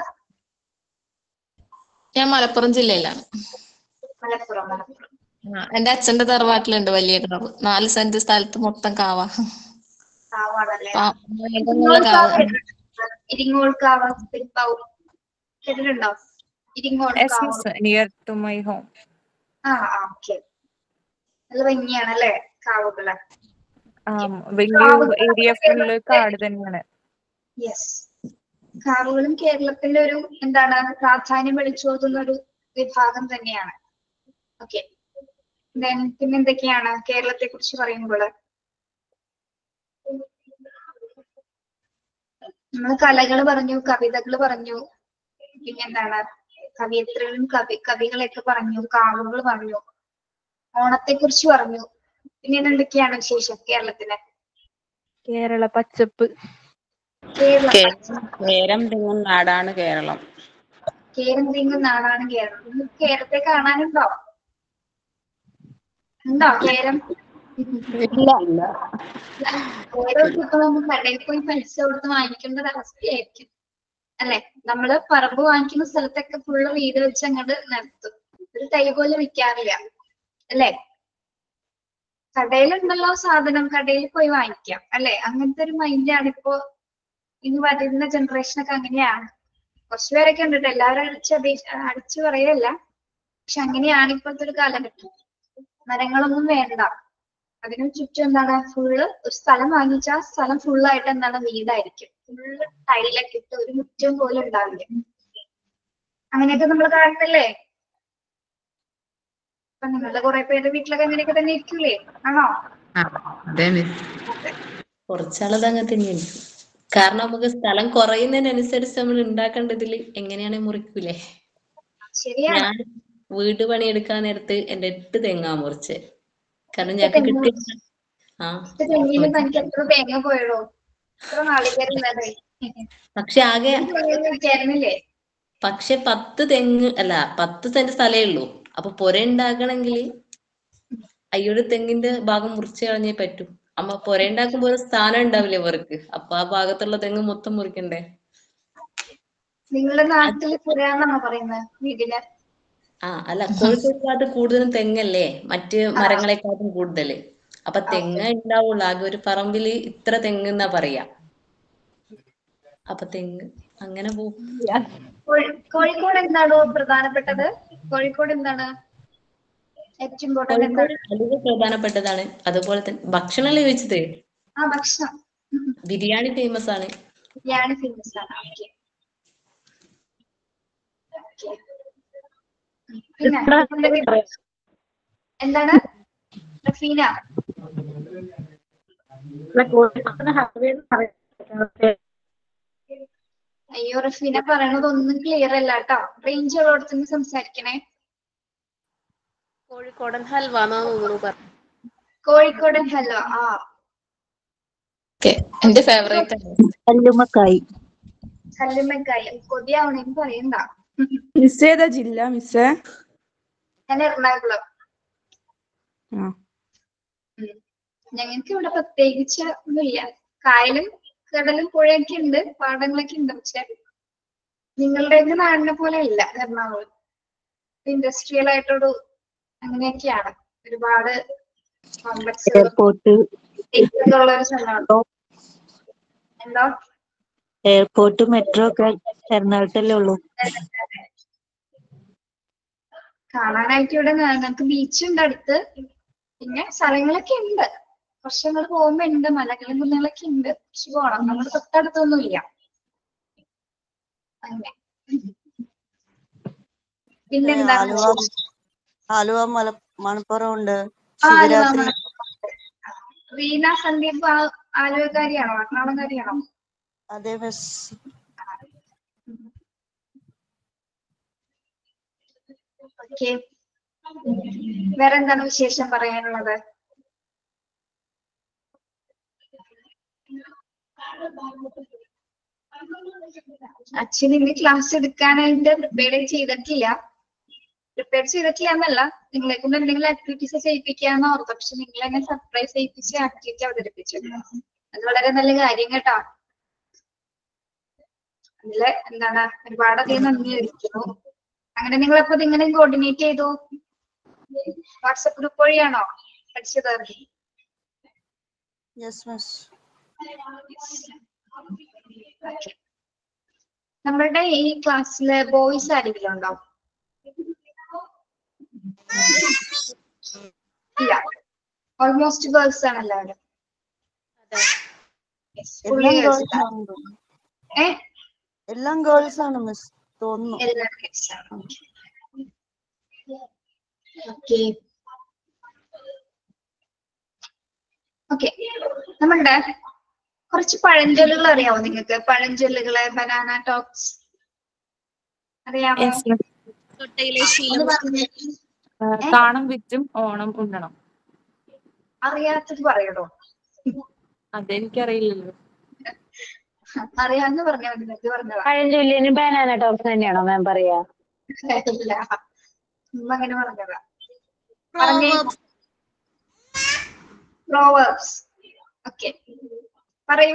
ഞാൻ മലപ്പുറം ജില്ലയിലാണ് മലപ്പുറം മലപ്പുറം ആ, എന്റെ അച്ഛന്റെ തറവാട്ടിലുണ്ട് വലിയ കാവ് നാല് സെന്റ് സ്ഥലത്ത് മൊത്തം കാവാ കാവാണല്ലേ ആ, നല്ല കാവ് ഇരിങ്ങോൾ കാവ് പെരുമ്പാവൂർ കേട്ടിട്ടുണ്ടോ ഇരിങ്ങോൾ എസ് കാവ് miss near to my home ആ ഓക്കെ നല്ല ഭംഗിയാണല്ലേ കാവുകള് വലിയൊരു ഏരിയ ഫുള്ള് കാട് തന്നെയാണ് യെസ് കാവുകളും കേരളത്തിന്റെ ഒരു എന്താണ് പ്രാധാന്യം വിളിച്ചോതുന്ന ഒരു വിഭാഗം തന്നെയാണ് ഓക്കെ പിന്നെ എന്തൊക്കെയാണ് കേരളത്തെ കുറിച്ച് പറയുമ്പോൾ നമ്മൾ കലകൾ പറഞ്ഞു കവിതകൾ പറഞ്ഞു പിന്നെന്താണ് കവിയത്രികളും കവി കവികളെയൊക്കെ പറഞ്ഞു കാവുകൾ പറഞ്ഞു ഓണത്തെ കുറിച്ച് പറഞ്ഞു പിന്നെ എന്തൊക്കെയാണ് വിശേഷം കേരളത്തിന് കേരള പച്ചപ്പ് കേരളം കേരം തിങ്ങും നാടാണ് കേരളം കേരം തിങ്ങും നാടാണ് കേരളം നിങ്ങൾക്ക് കേരളത്തെ കാണാനുണ്ടോ ഉണ്ടോ കേരം കേരം ഇപ്പൊ നമ്മൾ കടയിൽ പോയി പൈസ കൊടുത്ത് വാങ്ങിക്കേണ്ട ഒരു അവസ്ഥയായിരിക്കും അല്ലെ നമ്മള് പറമ്പ് വാങ്ങിക്കുന്ന സ്ഥലത്തൊക്കെ ഫുള്ള് വീട് വെച്ച് അങ്ങോട്ട് നിർത്തും ഒരു തൈ പോലും വിൽക്കാറില്ല അല്ലെ കടയിലുണ്ടല്ലോ സാധനം കടയിൽ പോയി വാങ്ങിക്കാം അല്ലെ അങ്ങനത്തെ ഒരു മൈൻഡാണ് ഇപ്പോ ഇനി വരുന്ന ജനറേഷനൊക്കെ അങ്ങനെയാണ് കുറച്ചു പേരൊക്കെ ഉണ്ട് ട്ടോ. എല്ലാവരും അടിച്ച് അപേക്ഷ അടിച്ചു പറയല്ല പക്ഷെ അങ്ങനെയാണ് ഇപ്പോഴത്തെ ഒരു കാലഘട്ടം മരങ്ങളൊന്നും വേണ്ട അതിനു ചുറ്റും എന്താണ് ഫുള്ള് ഒരു സ്ഥലം വാങ്ങിച്ചാൽ ആ സ്ഥലം ഫുള്ളായിട്ട് എന്താണ് വീടായിരിക്കും ഫുള്ള് ടൈലൊക്കെ ഇട്ട് ഒരു മുറ്റം പോലും ഉണ്ടാവില്ല അങ്ങനെയൊക്കെ നമ്മൾ കാണുന്നില്ലേ അപ്പൊ നിങ്ങളുടെ കുറെ പേരുടെ വീട്ടിലൊക്കെ അങ്ങനെയൊക്കെ തന്നെ ഇരിക്കൂലേ ആണോ ആ, അതെ മിസ് കുറച്ചാളത് അങ്ങനെ തന്നെയാണ് കാരണം നമുക്ക് സ്ഥലം കുറയുന്നതിനനുസരിച്ച് നമ്മൾ ഉണ്ടാക്കേണ്ടതിൽ എങ്ങനെയാണ് മുറിക്കൂലേ ശരിയാണ് ഞാൻ വീട് പണിയെടുക്കാൻ നേരത്ത് എന്റെ എട്ട് തെങ്ങാ മുറിച്ച് കാരണം എട്ട് ഞങ്ങൾക്ക് തെങ്ങ് കിട്ടിയ ആ ഇത് തെങ്ങിലും തനിക്ക് എത്ര തേങ്ങ പോയടോ എത്ര നാളികേരല്ലേ പക്ഷെ ആകെ വിചാരണില്ലേ പക്ഷെ പത്ത് തെങ്ങ് അല്ല പത്ത് സെന്റ് സ്ഥലമേ ഉള്ളൂ അപ്പൊ പുര ഉണ്ടാക്കണമെങ്കിൽ അയ്യോടെ തെങ്ങിന്റെ ഭാഗം മുറിച്ച് കളഞ്ഞേ പറ്റൂ അമ്മ പുര ഉണ്ടാക്കുമ്പോ ഒരു സ്ഥാനം ഉണ്ടാവില്ലേ ഇവർക്ക് അപ്പൊ ആ ഭാഗത്തുള്ള തെങ്ങ് മൊത്തം മുറിക്കണ്ടേ നിങ്ങളുടെ നാട്ടില് പുരാന്നാണോ പറയുന്നത് വീടിന് ആ അല്ല കോഴിക്കോട് ഭാഗത്ത് കൂടുതലും തെങ്ങല്ലേ മറ്റ് മരങ്ങളെക്കാട്ടും കൂടുതല് അപ്പൊ തെങ്ങ് ഉണ്ടാവുള്ളൂ ആകെ ഒരു പറമ്പില് ഇത്ര തെങ്ങ് എന്നാ പറയാ അപ്പൊ തെങ്ങ് അങ്ങനെ പോകും കോഴി- കോഴിക്കോട് എന്താണോ പ്രധാനപ്പെട്ടത് കോഴിക്കോട് എന്താണ് ഏറ്റവും ഇമ്പോർട്ടന്റ് കോഴിക്കോട് എന്താണ് അലുവ പ്രധാനപ്പെട്ടതാണ് അതുപോലെ തന്നെ ഭക്ഷണമല്ലേ ചോദിച്ചത് ആ ഭക്ഷണം ബിരിയാണി ഫേമസ് ആണ് ബിരിയാണി ഫേമസ് ആണ് ഓക്കെ പിന്നെ എന്തൊക്കെ- എന്താണ് റഫീന അയ്യോ റഫീന പറയണത് ഒന്നും ക്ലിയർ അല്ല കേട്ടോ റേഞ്ച് ഉള്ളിടത്തുനിന്ന് സംസാരിക്കണേ കോഴിക്കോടൻ ഹൽവാന്നാ തോന്നുന്നു പറഞ്ഞു കോഴിക്കോടൻ ഹലോ ആ ഓക്കെ എന്റെ ഫേവറേറ്റ് ആണ് കല്ലുമ്മക്കായി കല്ലുമ്മക്കായി കൊതിയാവണെന്ന് പറയണ്ട മിസ് ഏതാ ജില്ല മിസ്സേ ഞാൻ എറണാകുളം ആ ഉം. ഞങ്ങൾക്ക് ഇവിടെ പ്രത്യേകിച്ച് ഒന്നുമില്ല കായലും കടലും പുഴയൊക്കെ ഉണ്ട് പാടങ്ങളൊക്കെ ഉണ്ട് പക്ഷെ നിങ്ങളുടെ നാടിനെ പോലെ അല്ല എറണാകുളം ഇൻഡസ്ട്രിയൽ ആയിട്ടൊരു അങ്ങനെയൊക്കെയാണ് ഒരുപാട് കോംപ്ലക്സ് എയർപോർട്ട് ഉള്ള ഒരു സ്ഥലമാണ് എന്തോ എയർപോർട്ട് മെട്രോ ഒക്കെ എറണാകുളത്തല്ലേ ഉള്ളൂ കാണാനായിട്ട് ഇവിടെ ന- നമുക്ക് ബീച്ച് ഉണ്ട് അടുത്ത് പിന്നെ സ്ഥലങ്ങളൊക്കെ ഉണ്ട് കുറച്ച് അങ്ങോട്ട് പോകുമ്പോ ഉണ്ട് മലകളും കുന്നുകളൊക്കെ ഉണ്ട് പക്ഷെ പോണം നമ്മുടെ തൊട്ടടുത്തൊന്നും ഇല്ല അങ്ങനെ പിന്നെന്താ ആലുവ ആലുവ മല മണപ്പുറം ഉണ്ട് ആ, ആലുവ ശിവരാത്രി മലപ്പുറം. റീന സന്ദീപ് ആ- ആലുവക്കാരിയാണോ എറണാകുളംകാരിയാണോ അതെ മിസ് ഓക്കെ വേറെന്താണ് വിശേഷം പറയാനുള്ളത് അച്ഛൻ ഇന്ന് ക്ലാസ് എടുക്കാനായിട്ട് പ്രിപ്പയർ ചെയ്തിട്ടില്ല പ്രിപ്പയർ ചെയ്തിട്ടില്ല എന്നല്ല നിങ്ങളെ കൊണ്ട് എന്തെങ്കിലും ആക്ടിവിറ്റീസ് ചെയ്യിപ്പിക്കാന്ന് ഓർത്തു പക്ഷെ നിങ്ങൾ എന്നെ സർപ്രൈസ് ചെയ്യിപ്പിച്ച് ആക്ടിവിറ്റി അവതരിപ്പിച്ചു അത് വളരെ നല്ല കാര്യം കേട്ടോ അതില് എന്താണ് ഒരുപാടധികം നന്ദി ഇരിക്കുന്നു അങ്ങനെ നിങ്ങൾ അപ്പൊ ഇതിങ്ങനെ കോർഡിനേറ്റ് ചെയ്തു വാട്സപ്പ് ഗ്രൂപ്പ് വഴിയാണോ പഠിച്ചത് യെസ് മിസ് Okay. നമ്മളുടെ ഈ ക്ലാസ്സില് ബോയ്സ് ആരെങ്കിലും ഉണ്ടോ ഇല്ല ഓൾമോസ്റ്റ് ഗേൾസ് ആണ് എല്ലാവരും Yes, fully എല്ലാം girls ഗേൾസ് ആണ്. ആണ് ഏ എല്ലാം ഗേൾസ് ആണ് മിസ് തോന്നുന്നു എല്ലാം girls ആണ്. Okay. ഓക്കെ നമ്മളുടെ കുറച്ച് പഴഞ്ചൊല്ലുകൾ അറിയാമോ നിങ്ങൾക്ക് പഴഞ്ചൊല്ലുകള് ബനാന ടോക്സ് അറിയാമോ Yes, miss. ഒന്ന് പറഞ്ഞേ. ആ, കാണം വിറ്റും ഓണം ഉണ്ണണം അറിയാത്തത് പറയണോ അതെനിക്കറിയില്ലല്ലോ അറിയാന്ന് പറഞ്ഞാൽ മതി ഇത് പറഞ്ഞതാ പഴഞ്ചൊല്ലിന് ബനാന ടോപ്സ് തന്നെയാണോ മാം പറയാ ഇല്ല ഉമ്മ അങ്ങനെ പറഞ്ഞതാ പറഞ്ഞേ പ്രോവേർബ്സ് ഓക്കെ പറയൂ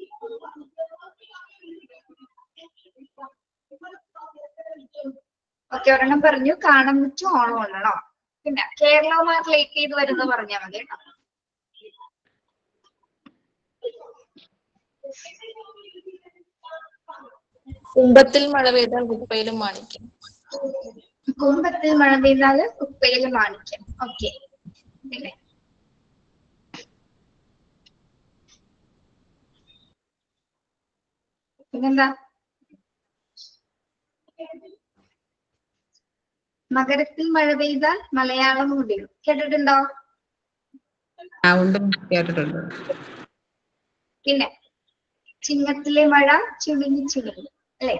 ഓക്കെ ഒരെണ്ണം പറഞ്ഞു കാണാൻ പറ്റും ഓണം ഉണ്ണണോ പിന്നെ കേരളവുമായി റിലേറ്റ് ചെയ്ത് വരുന്നത് പറഞ്ഞാൽ മതി കേട്ടോ കുംഭത്തിൽ മഴ പെയ്താൽ കുപ്പയിലും മാണിക്യം കുംഭത്തിൽ മഴ പെയ്താല് കുപ്പയിൽ മാണിക്യം ഓക്കെ പിന്നെ പിന്നെന്താ മകരത്തിൽ മഴ പെയ്താൽ മലയാളം മുടിയും കേട്ടിട്ടുണ്ടോ ആ ഉണ്ട് കേട്ടിട്ടുണ്ട് പിന്നെ ചിങ്ങത്തിലെ മഴ ചുളുങ്ങി ചുളുങ്ങി അല്ലേ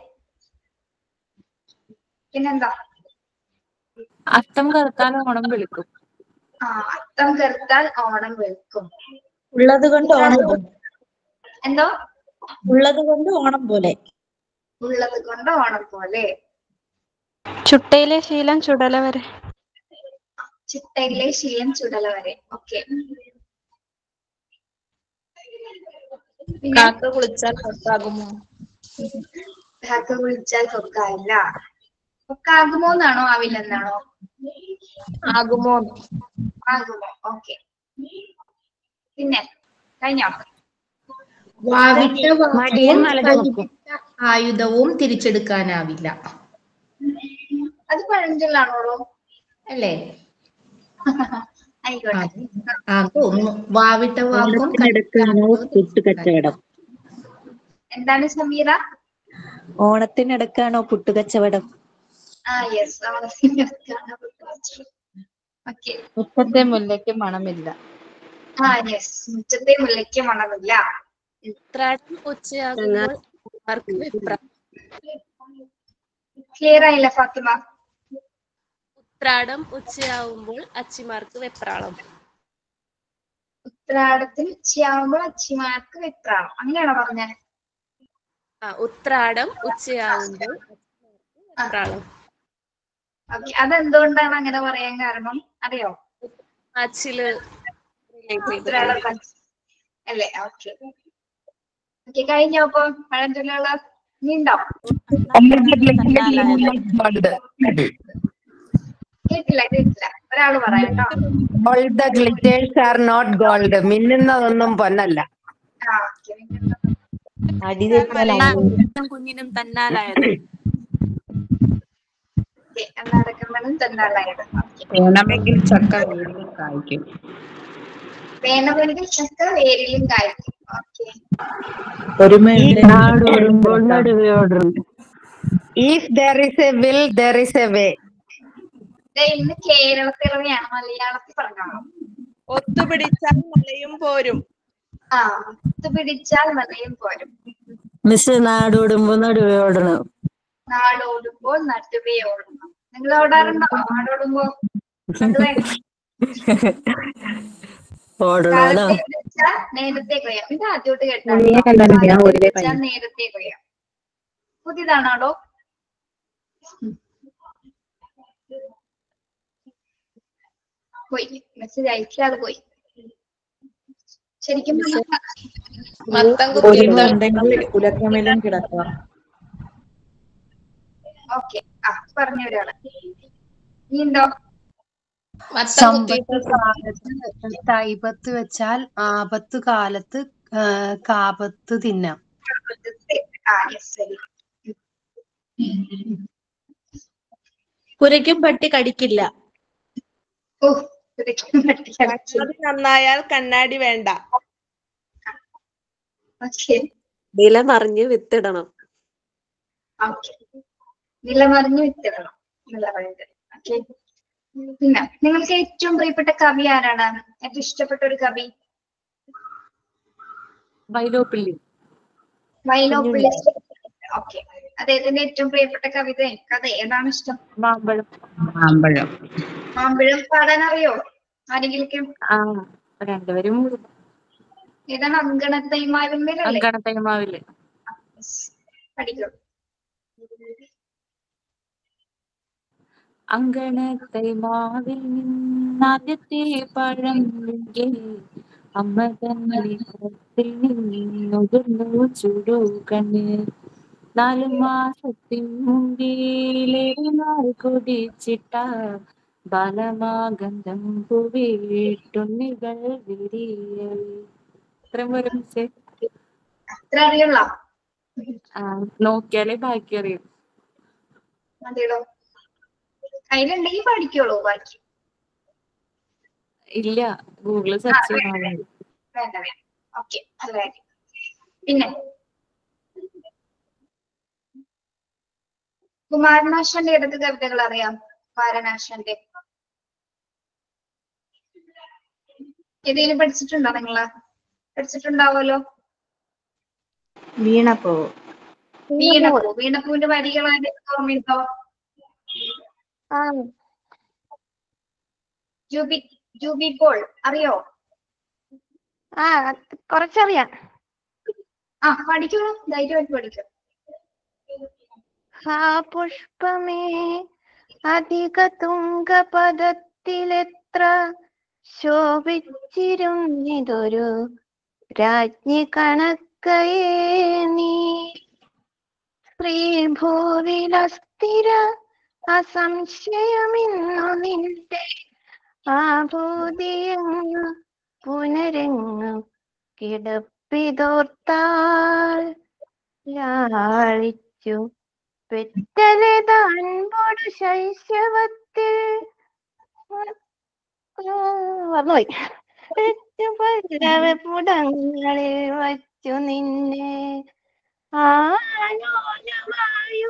പിന്നെന്താ അത്തം കറുത്താൽ ഓണം വെളുക്കും ആ അത്തം കറുത്താൽ ഓണം വെളുക്കും ഉള്ളത് കൊണ്ട് ഓണം പോലെ എന്തോ ഉള്ളത് കൊണ്ട് ഓണം പോലെ ഉള്ളത് കൊണ്ട് ഓണം പോലെ ചുട്ടയിലെ ശീലം ചുടല വരെ ചിട്ടയിലെ ശീലം ചുടല വരെ ഓക്കെ കാക്ക കുളിച്ചാൽ കൊട്ടാകുമോ കാക്ക വിളിച്ചാൽ കൊക്കായില്ല കൊക്കാകുമോ എന്നാണോ ആവില്ലെന്നാണോ ആകുമോ ആകുമോ ഓക്കെ പിന്നെ കഴിഞ്ഞോ വാവിട്ട മടിയിൽ മല ചുമക്കും ആയുധവും തിരിച്ചെടുക്കാനാവില്ല അത് പഴഞ്ചൊല്ലാണോളൂ അല്ലേ ആയിക്കോട്ടെ ആ തോന്നുന്നു വാവിട്ട വാക്കും ഓണത്തിനടുക്കാണോ പുട്ടുകച്ചവടം എന്താണ് സമീറ ഓണത്തിനടുക്കാണോ പുട്ടുകച്ചവടം ആ യെസ് ഓക്കെ മുറ്റത്തെ മുല്ലയ്ക്ക് മണമില്ല ആ യെസ് മുറ്റത്തെ മുല്ലയ്ക്ക് മണമില്ല ഉത്രാടം ഉച്ചയാകുമ്പോൾ ആർക്ക് വെപ്രാളം ക്ലിയർ ആയില്ല ഫാത്തിമ ഉത്രാടം ഉച്ചയാവുമ്പോൾ അച്ചിമാർക്ക് വെപ്രാളം ഉത്രാടത്തിൽ ഉച്ചയാവുമ്പോൾ അച്ചിമാർക്ക് വെപ്രാളം അങ്ങനെയാണോ പറഞ്ഞത് ആ ഉത്രാടം ഉച്ചയാവുമ്പോൾ അച്ചിമാർക്ക് വെപ്രാളം ഓക്കെ അതെന്തുകൊണ്ടാണ് അങ്ങനെ പറയാൻ കാരണം അറിയോ അച്ചില് relate ചെയ്തിട്ടുണ്ട്. ഉത്രാടം അല്ലേ ഓക്കെ ഓക്കെ കഴിഞ്ഞോ അപ്പൊ പഴഞ്ചൊല്ലുകള് നീണ്ടോ കേട്ടില്ല കേട്ടില്ല ഒരാള് പറയാം കേട്ടോ all the glitters are not gold മിന്നുന്നതൊന്നും പൊന്നല്ല ആ ഓക്കെ കുഞ്ഞിനും തന്നാലായത് എന്നടക്കമ്മനും തന്നാലായത് വേണമെങ്കിൽ ചക്ക വേരിൽ കായ്ക്കും വേണമെങ്കിൽ ചക്ക വേരിലും കായ്ക്കും ഓക്കെ നാടോടുമ്പോൾ നടുവയോടും if there is a will there is a way ഇന്ന് കേരളപ്പിറവിയാണ് മലയാളത്തിൽ പറഞ്ഞോളൂ ഒത്തുപിടിച്ചാൽ മലയും പോരും ആ ഒത്തുപിടിച്ചാൽ മലയും പോരും മിസ് നാടോടുമ്പോ നടുവയോടണം നാടോടുമ്പോൾ നട്ടുവേ ഓടണം നിങ്ങൾ ഓടാറുണ്ടോ നാടോടുമ്പോ നടുവേ ഓടണോ കാലത്തെ വിളിച്ചാൽ നേരത്തെ കൊയ്യാം ഇത് ആദ്യമായിട്ട് കേട്ടാ ഉള്ളിലെ കല്യാണം ഞാൻ കാലത്തെ ഉള്ളിലെ വിളിച്ചാൽ കല്യാണം. നേരത്തെ കൊയ്യാം പുതിയതാണോടോ പോയി മെസ്സേജ് അയച്ച ആള് പോയി ശരിക്കും മത്തം ഉലക്കമേലും കിടക്കുക ഓക്കെ ആ പറഞ്ഞ ഒരാള് നീ ഉണ്ടോ സമ്പത്ത് കാലത്ത് തൈപത്ത് വെച്ചാൽ ആപത്ത് കാലത്ത് ആ, കാപത്ത് തിന്നാം ആ യെസ് ശരി കുരയ്ക്കും പട്ടി കടിക്കില്ല ഓ ഇതൊക്കെ പഠിക്കാൻ അത് നന്നായാൽ കണ്ണാടി വേണ്ട ഓക്കെ നില മറിഞ്ഞ് വിത്തിടണം ഓക്കെ നിലമറിഞ്ഞു വിത്തിടണം എന്നുള്ള പറയുന്നത് ഓക്കെ പിന്നെ നിങ്ങൾക്ക് ഏറ്റവും പ്രിയപ്പെട്ട കവി ആരാണ് ഏറ്റവും ഇഷ്ടപ്പെട്ട ഒരു കവി വൈലോപ്പിള്ളി വൈലോപ്പിള്ളി ഓക്കെ അദ്ദേഹത്തിന്റെ ഏറ്റവും പ്രിയപ്പെട്ട കവിത കഥ ഏതാണ് ഇഷ്ടം മാമ്പഴം മാമ്പഴം മാമ്പഴം പാടാൻ അറിയോ ആരെങ്കിലും ആ രണ്ടുപേരും ഏതാണ് അങ്കണത്തൈമാരുന്നല്ലേ അങ്കണത്തൈമാവില് പഠിക്കും അങ്കണത്തൈമാവിൽ നിന്നാദ്യത്തെ പഴം വീഴെ അമ്മ തന്നിൽ നിന്നുതിർന്നു ചുടു കണ്ണ് നാലു മാസത്തിൻ മുമ്പിലേറെ നാൾ കൊതിച്ചിട്ട ബാലമാഗന്ധം പൂവിട്ടുണ്ണികൾ വിരിയവേ ഇത്രയും പോലും മിസ്സേ അത്ര അറിയുള്ള ആ, നോക്കിയാലേ ബാക്കി അറിയും മതിയോ കയ്യിലുണ്ടെങ്കിൽ പഠിക്കുള്ളൂ ബാക്കി ഇല്ല ഗൂഗിളിൽ സെർച്ച് ചെയ്യണം വേണ്ട വേണ്ട ഓക്കെ നല്ല കാര്യം പിന്നെ കുമാരനാശാന്റെ ഏതൊക്കെ കവിതകൾ അറിയാം കുമാരനാശാന്റെ ഏതെങ്കിലും പഠിച്ചിട്ടുണ്ടോ നിങ്ങള് പഠിച്ചിട്ടുണ്ടാവുമല്ലോ വീണപ്പോ വീണപ്പൂ വീണപ്പൂവിന്റെ വരികൾ ആരെങ്കിലും ഓർമ്മയുണ്ടോ ആ ജൂബി ജൂബി പോൾ അറിയോ ആ കുറച്ചറിയാം ആ പഠിക്കൂ ധൈര്യമായിട്ട് പഠിക്കൂ ഹാ പുഷ്പമേ അധിക തുങ്കപദത്തിലെത്ര ശോഭിച്ചിരുന്നിതൊരു രാജ്ഞി കണക്കയേ നീ ശ്രീഭൂവിലസ്ഥിര അസംശയമിന്നു നിന്റെ ആഭൂതിയങ്ങു പുനരങ്ങു കിടപ്പിതോർത്താൽ ലാളിച്ചു പെറ്റലതൻപോട് ശൈശവത്തിൽ മറന്നുപോയി പുടങ്ങളിൽ വച്ചു നിന്നെ ആലോലമായു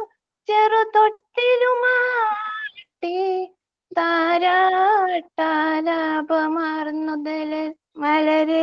ചെറുതൊട്ടിലുമാട്ടി താരാട്ടാലാപമാർന്നു ദല മലരേ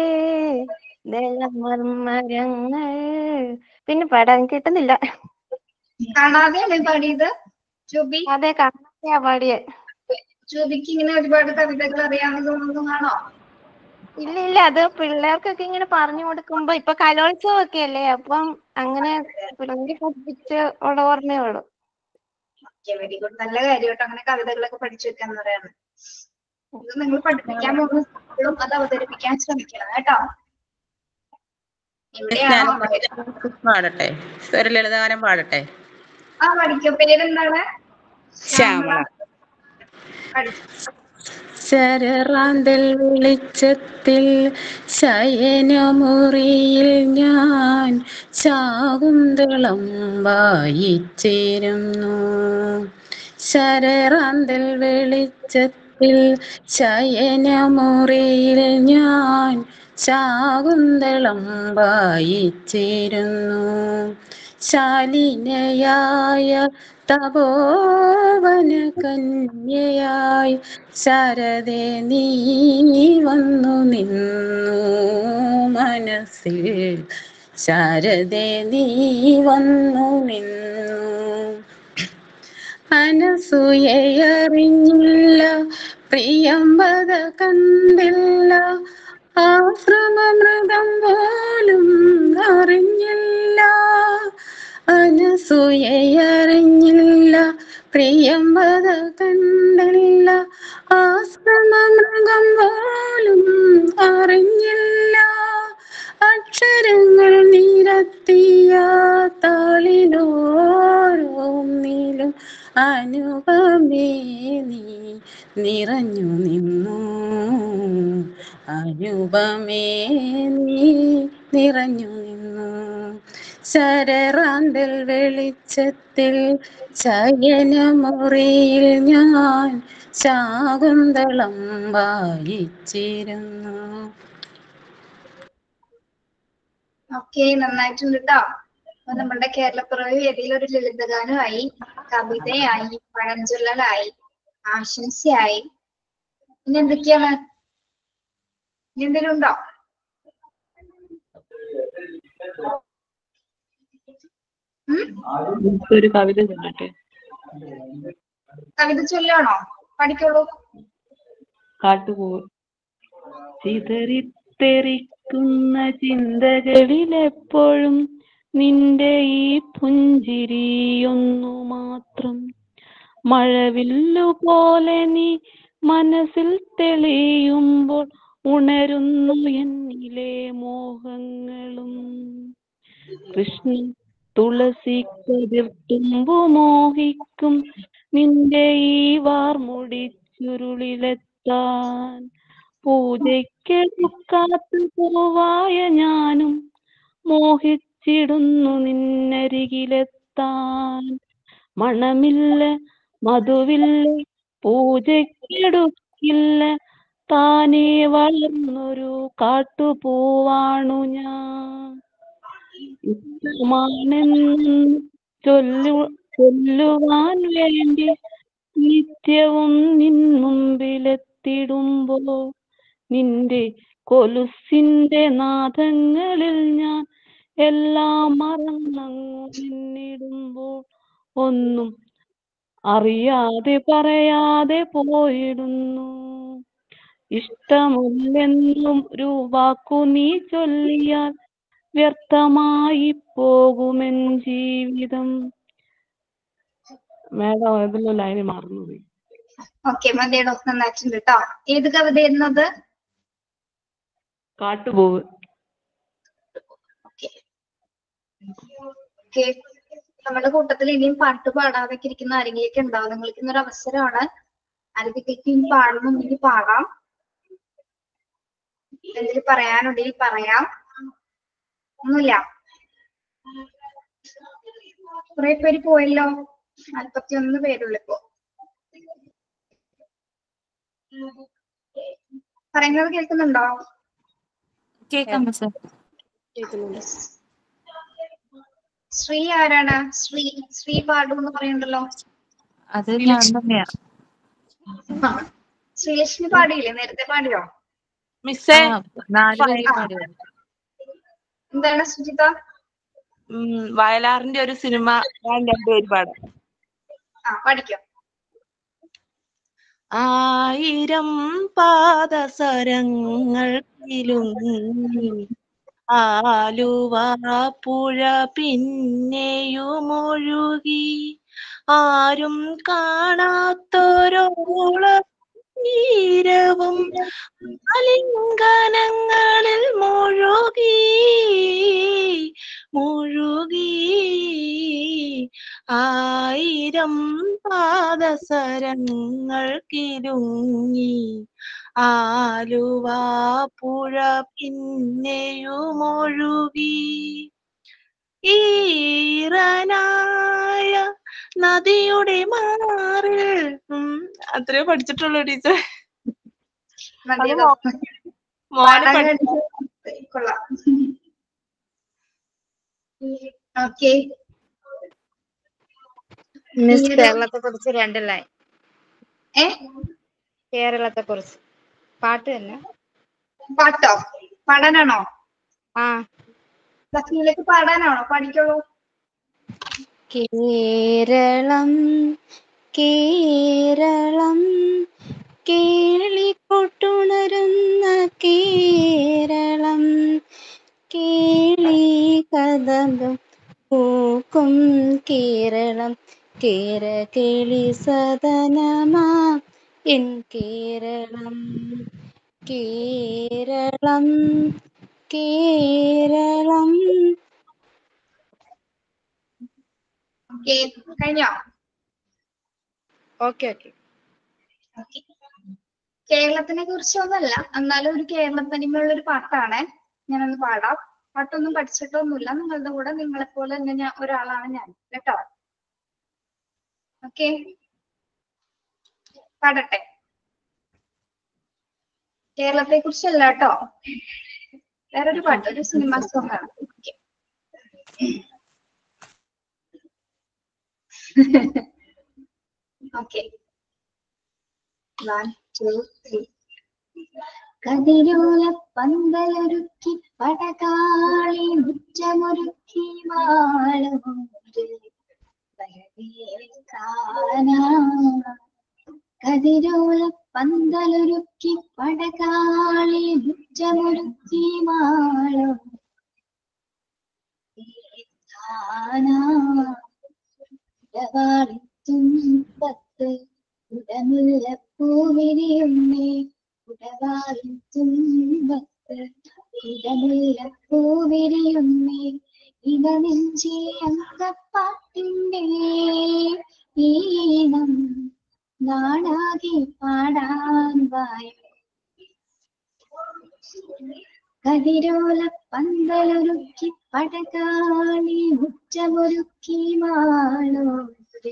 ദലമർമരങ്ങൾ പിന്നെ പാടാൻ കിട്ടുന്നില്ല കാണാതെയാണ് പാടിയത് ജൂബി അതെ കാണാതെയാ പാടിയെ ജൂബിക്ക് ഇങ്ങനെ ഒരുപാട് കവിതകൾ അറിയാമെന്ന് തോന്നുന്നതാണോ ഇല്ല ഇല്ല അത് പിള്ളേർക്കൊക്കെ ഇങ്ങനെ പറഞ്ഞു കൊടുക്കുമ്പോ ഇപ്പൊ കലോത്സവം ഒക്കെ അല്ലേ അപ്പം അങ്ങനെ പിള്ളേരെ പഠിപ്പിച്ച് ഉള്ള ഓർമ്മയേ ഉള്ളൂ വെരി ഗുഡ് നല്ല കാര്യം കേട്ടോ അങ്ങനെ കവിതകളൊക്കെ പഠിച്ചു വെക്കാന്ന് പറയാണ് ഇത് നിങ്ങൾ പഠിപ്പിക്കാൻ പോകുമ്പോഴും അത് അവതരിപ്പിക്കാൻ ശ്രമിക്കണം കേട്ടോ എവിടെയാണോ ഞാനും അവിടെ പാടട്ടെ ഒരു ലളിതഗാനം പാടട്ടെ ആ പഠിക്കോ പേരെന്താണ് ശ്യാമള പഠിക്കും ശരറാന്തൽ വെളിച്ചത്തിൽ ശയനമുറിയിൽ ഞാൻ ശാകുന്തളം വായിച്ചിരുന്നു ശരറാന്തൽ വെളിച്ചത്തിൽ ശയനമുറിയിൽ ഞാൻ ശാകുന്തളം വായിച്ചിരുന്നു ശാലിനയായ തപോവന കന്യയായി ശരദേ നീ വന്നു നിന്നു മനസ്സിൽ ശരദേ നീ വന്നു നിന്നു അനസൂയറിഞ്ഞില്ല പ്രിയമ്പത കണ്ടില്ല ആശ്രമമൃഗം പോലും അറിഞ്ഞില്ല അനസൂയറിഞ്ഞില്ല പ്രിയമ്പത കണ്ടില്ല ആശ്രമമൃഗം പോലും അറിഞ്ഞില്ല അക്ഷരങ്ങൾ നിരത്തിയ താളിലോരോന്നിലും അനുപമേ നീ നിറഞ്ഞു നിന്നു അനുപമേ നീ നിറഞ്ഞു നിന്നു ശരറാന്തൽ വെളിച്ചത്തിൽ ശയനമുറിയിൽ ഞാൻ ശാകുന്തളം വായിച്ചിരുന്നു ഓക്കെ നന്നായിട്ടുണ്ട് കേട്ടോ അപ്പൊ നമ്മുടെ കേരളപ്പിറവി വേദിയിൽ ഒരു ലളിതഗാനമായി കവിതയായി പഴഞ്ചൊല്ലലായി ആശംസയായി ഇനി എന്തൊക്കെയാണ് ഇനി എന്തെങ്കിലും ഉണ്ടോ ഉം? ഒരു കവിത ചൊല്ലട്ടെ കവിത ചൊല്ലാണോ പഠിക്കുള്ളൂ കാട്ടുപോ ചിതറിത്തെറിക്കുന്ന ചിന്തകളിലെപ്പോഴും നിന്റെ ഈ പുഞ്ചിരിയൊന്നു മാത്രം മഴവില്ലു പോലെ നീ മനസ്സിൽ തെളിയുമ്പോൾ ഉണരുന്നു എന്നിലെ മോഹങ്ങളും കൃഷ്ണ തുളസി കതിർത്തുമ്പു മോഹിക്കും നിന്റെ ഈ വാർമുടി ചുരുളിലെത്താൻ പൂജയ്ക്കെടുക്കാത്ത പൂവായ ഞാനും മോഹിച്ചിടുന്നു നിന്നരികിലെത്താൻ മണമില്ല മധുവില്ല പൂജയ്ക്കെടുക്കില്ല താനേ വളർന്നൊരു കാട്ടുപൂവാണു ഞാൻ ഇഷ്ടമാണെന്ന് ചൊല്ലു ചൊല്ലുവാൻ വേണ്ടി നിത്യവും നിൻ മുമ്പിലെത്തിടുമ്പോ നിന്റെ കൊലുസിന്റെ നാദങ്ങളിൽ ഞാൻ എല്ലാം മറന്നങ്ങു നിന്നിടുമ്പോൾ ഒന്നും അറിയാതെ പറയാതെ പോയിടുന്നു ഇഷ്ടമില്ലെന്നും ഒരു വാക്കു നീ ചൊല്ലിയാൽ വ്യർത്ഥമായി പോകുമെൻ ജീവിതം മേഡം ഏതെല്ലോ ലൈന് മറന്നുപോയി ഓക്കെ മതിയടോ നന്നായിട്ടുണ്ട് കേട്ടോ ഏത് കവിതയായിരുന്നത് കാട്ടുപോവ് ഓക്കെ നമ്മുടെ കൂട്ടത്തിൽ ഇനിയും പാട്ട് പാടാതൊക്കെ ഇരിക്കുന്ന ആരെങ്കിലൊക്കെ ഉണ്ടാവും നിങ്ങൾക്ക് ഇന്നൊരു അവസരമാണ് ആരെങ്കിലൊക്കെ ഇനി പാടണമെങ്കിൽ പാടാം എന്തെങ്കിലും പറയാനുണ്ടെങ്കിൽ പറയാം ഒന്നുമില്ല കുറെ പേര് പോയല്ലോ നാൽപ്പത്തി ഒന്ന് പേരുള്ളൂ ഇപ്പോ പറയുന്നത് കേൾക്കുന്നുണ്ടോ കേൾക്കാം മിസ് ശ്രീ ആരാണ് ശ്രീ ശ്രീ പാടു എന്ന് പറയുന്നുണ്ടല്ലോ അത് ഞാൻ തന്നെയാ ആ. ശ്രീലക്ഷ്മി പാടിയില്ലേ നേരത്തെ പാടിയോ മിസ്സേ ആ, നാല് പേര് ആ. പാടി എന്താണ് സുജിത ഉം, വയലാറിന്റെ ഒരു സിനിമ ഞാൻ രണ്ടുപേര് പാടാം ആ പഠിക്കോ ആയിരം പാദസരങ്ങൾ കിലുങ്ങി ആലുവ പുഴ പിന്നെയുമൊഴുകി ആരും കാണാത്തൊരോള തീരവും ആലിംഗനങ്ങളിൽ മുഴുകി മുഴുകി ആയിരം പാദസരങ്ങൾ കിരുങ്ങി ആലുവ പുഴ പിന്നെയുമൊഴുകി ഈറനായ നദിയുടെ മാറിൽ ഉം, അത്രേ പഠിച്ചിട്ടുള്ളൂ ടീച്ചർ മതിയല്ലോ മോനെ പാടാൻ പഠി- കഴിഞ്ഞത് കൊള്ളാം ഓക്കെ മിസ് നീരവ്. കേരളത്തെ കുറിച്ച് രണ്ട് ലൈൻ ഏ കേരളത്തെ കുറിച്ച് പാട്ട് തന്നെ പാട്ടോ പാടാനാണോ ആ ലക്ഷ്മിയിലേക്ക് പാടാനാണോ പഠിക്കുള്ളൂ കേരളം കേരളം കേളിക്കൊട്ടുണരുന്ന കേരളം കേളി കഥകം പൂക്കും കേരളം കേര കേളി സദനമാ എൻ കേരളം കേരളം കേരളം ഓക്കെ കഴിഞ്ഞോ ഓക്കെ ഓക്കെ ഓക്കെ കേരളത്തിനെ കുറിച്ചൊന്നല്ല എന്നാലും ഒരു കേരളത്തനിമയുള്ള ഒരു പാട്ടാണ് ഞാനൊന്ന് പാടാം പാട്ടൊന്നും പഠിച്ചിട്ടൊന്നുമില്ല നിങ്ങളുടെ കൂടെ നിങ്ങളെ പോലെ തന്നെ ഞാൻ ഒരാളാണ് ഞാൻ കേട്ടോ ഓക്കെ പാടട്ടെ കേരളത്തെ കുറിച്ചല്ല കേട്ടോ വേറൊരു പാട്ട് ഒരു സിനിമ സോങ് ആണ് Okay. Okay one two three കതിരൂല പന്തലൊരുക്കി പടകാളി മുറ്റമൊരുക്കി വാളമുണ്ട് വരവേൽക്കാനാ കതിരൂല പന്തലൊരുക്കി പടകാളി മുറ്റമൊരുക്കി വാളം തുമ്പത്ത് ഉടമുല്ലപ്പൂവിരിയുന്നേ ഉടവാളിൻ തുമ്പത്ത് ഉടമുല്ലപ്പൂവിരിയുന്നേ ഇടനെഞ്ചി അങ്കപ്പാട്ടിൻ്റെ ഈണം നാടാകെ പാടാൻ വായോ കതിരോല പന്തലൊരുക്കി പടകാളി മുറ്റമൊരുക്കി മാളോട്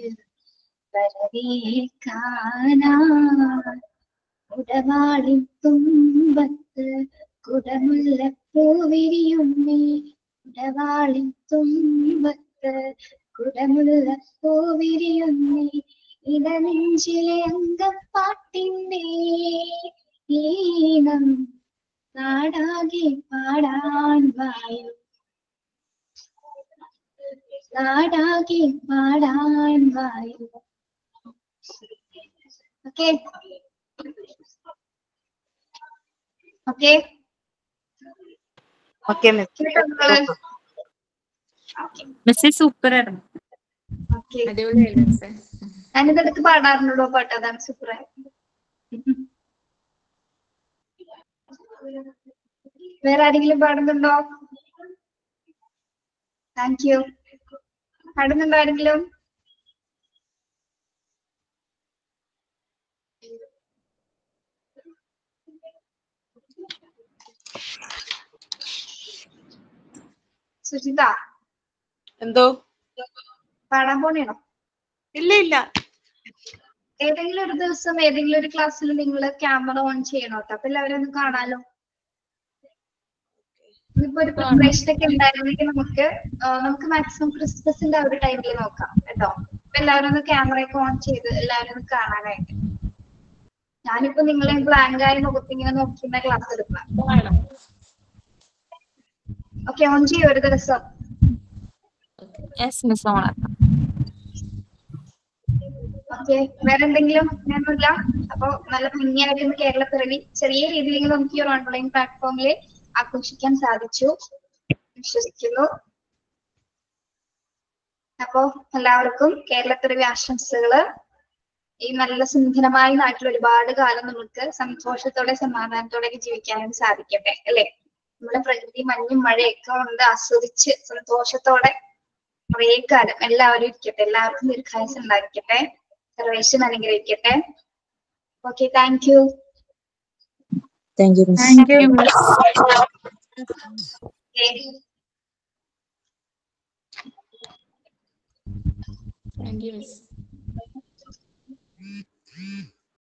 വരവേൽക്കാനാ ഉടവാളിൻ തുമ്പത്ത് കുടമുല്ലപ്പൂവിരിയുന്നേ ഉടവാളിൻ തുമ്പത്ത് കുടമുല്ലപ്പൂവിരിയുന്നേ ഇടനെഞ്ചിലെ അങ്കപ്പാട്ടിൻ്റെ ഈണം നാടാകെ പാടാൻ വായോ നാടാകെ പാടാൻ വായോ ഓക്കെ ഓക്കെ ഓക്കെ മിസ് കേട്ടോ നിങ്ങള് മിസ്സി സൂപ്പർ ആയിരുന്നു ഓക്കെ അടിപൊളിയായിരുന്നു മിസ്സേ ഞാനിതെടുത്ത് പാടാറുണ്ടോ പാട്ട് അതാണ് സൂപ്പർ വേറെ ആരെങ്കിലും പാടുന്നുണ്ടോ താങ്ക് യു പാടുന്നുണ്ടോ ആരെങ്കിലും സുജിത എന്തോ പാടാൻ പോണേണോ ഇല്ല ഇല്ല ഏതെങ്കിലും ഒരു ദിവസം ഏതെങ്കിലും ഒരു ക്ലാസ്സിൽ നിങ്ങൾ ക്യാമറ ഓൺ ചെയ്യണോ കേട്ടോ അപ്പൊ എല്ലാവരും ഒന്ന് കാണാലോ ഇപ്പൊ ഒരു പ്രിപ്പറേഷൻ ഒക്കെ ഉണ്ടായിരുന്നെങ്കിൽ നമുക്ക് ആ, നമുക്ക് മാക്സിമം ക്രിസ്മസിന്റെ ആ ഒരു ടൈമിൽ നോക്കാം കേട്ടോ അപ്പൊ എല്ലാവരും ഒന്ന് ക്യാമറ ഒക്കെ ഓൺ ചെയ്ത് എല്ലാവരും ഒന്ന് കാണാനായിട്ട് ഞാനിപ്പോ നിങ്ങളെ ബ്ലാങ്ക് ആയ മുഖത്ത് ഇങ്ങനെ നോക്കുന്ന ക്ലാസ് എടുക്കണം ഓക്കെ ഓൺ ചെയ്യോ ഒരു ദിവസം യെസ് മിസ് ഓണാക്കാം ഓക്കെ വേറെ എന്തെങ്കിലും ഞാനൊന്നുമില്ല അപ്പൊ നല്ല ഭംഗിയായിട്ട് ഇന്ന് കേരള പിറവി ചെറിയ രീതിയിൽ നമുക്ക് ഈ ഒരു ഓൺലൈൻ പ്ലാറ്റ്ഫോമിൽ ആഘോഷിക്കാൻ സാധിച്ചു വിശ്വസിക്കുന്നു അപ്പോ എല്ലാവർക്കും കേരള പിറവി ആശംസകള് ഈ നല്ല സുന്ദരമായ നാട്ടിൽ ഒരുപാട് കാലം നമുക്ക് സന്തോഷത്തോടെ സമാധാനത്തോടെ ഒക്കെ ജീവിക്കാനായിട്ട് സാധിക്കട്ടെ അല്ലെ നമ്മുടെ പ്രകൃതി മഞ്ഞും മഴയൊക്കെ കൊണ്ട് ആസ്വദിച്ച് സന്തോഷത്തോടെ കുറേ കാലം എല്ലാവരും ഇരിക്കട്ടെ എല്ലാവർക്കും ദീർഘായുസ് ഉണ്ടായിരിക്കട്ടെ സർവേശ്വരൻ അനുഗ്രഹിക്കട്ടെ okay thank you thank you miss thank you miss thank you miss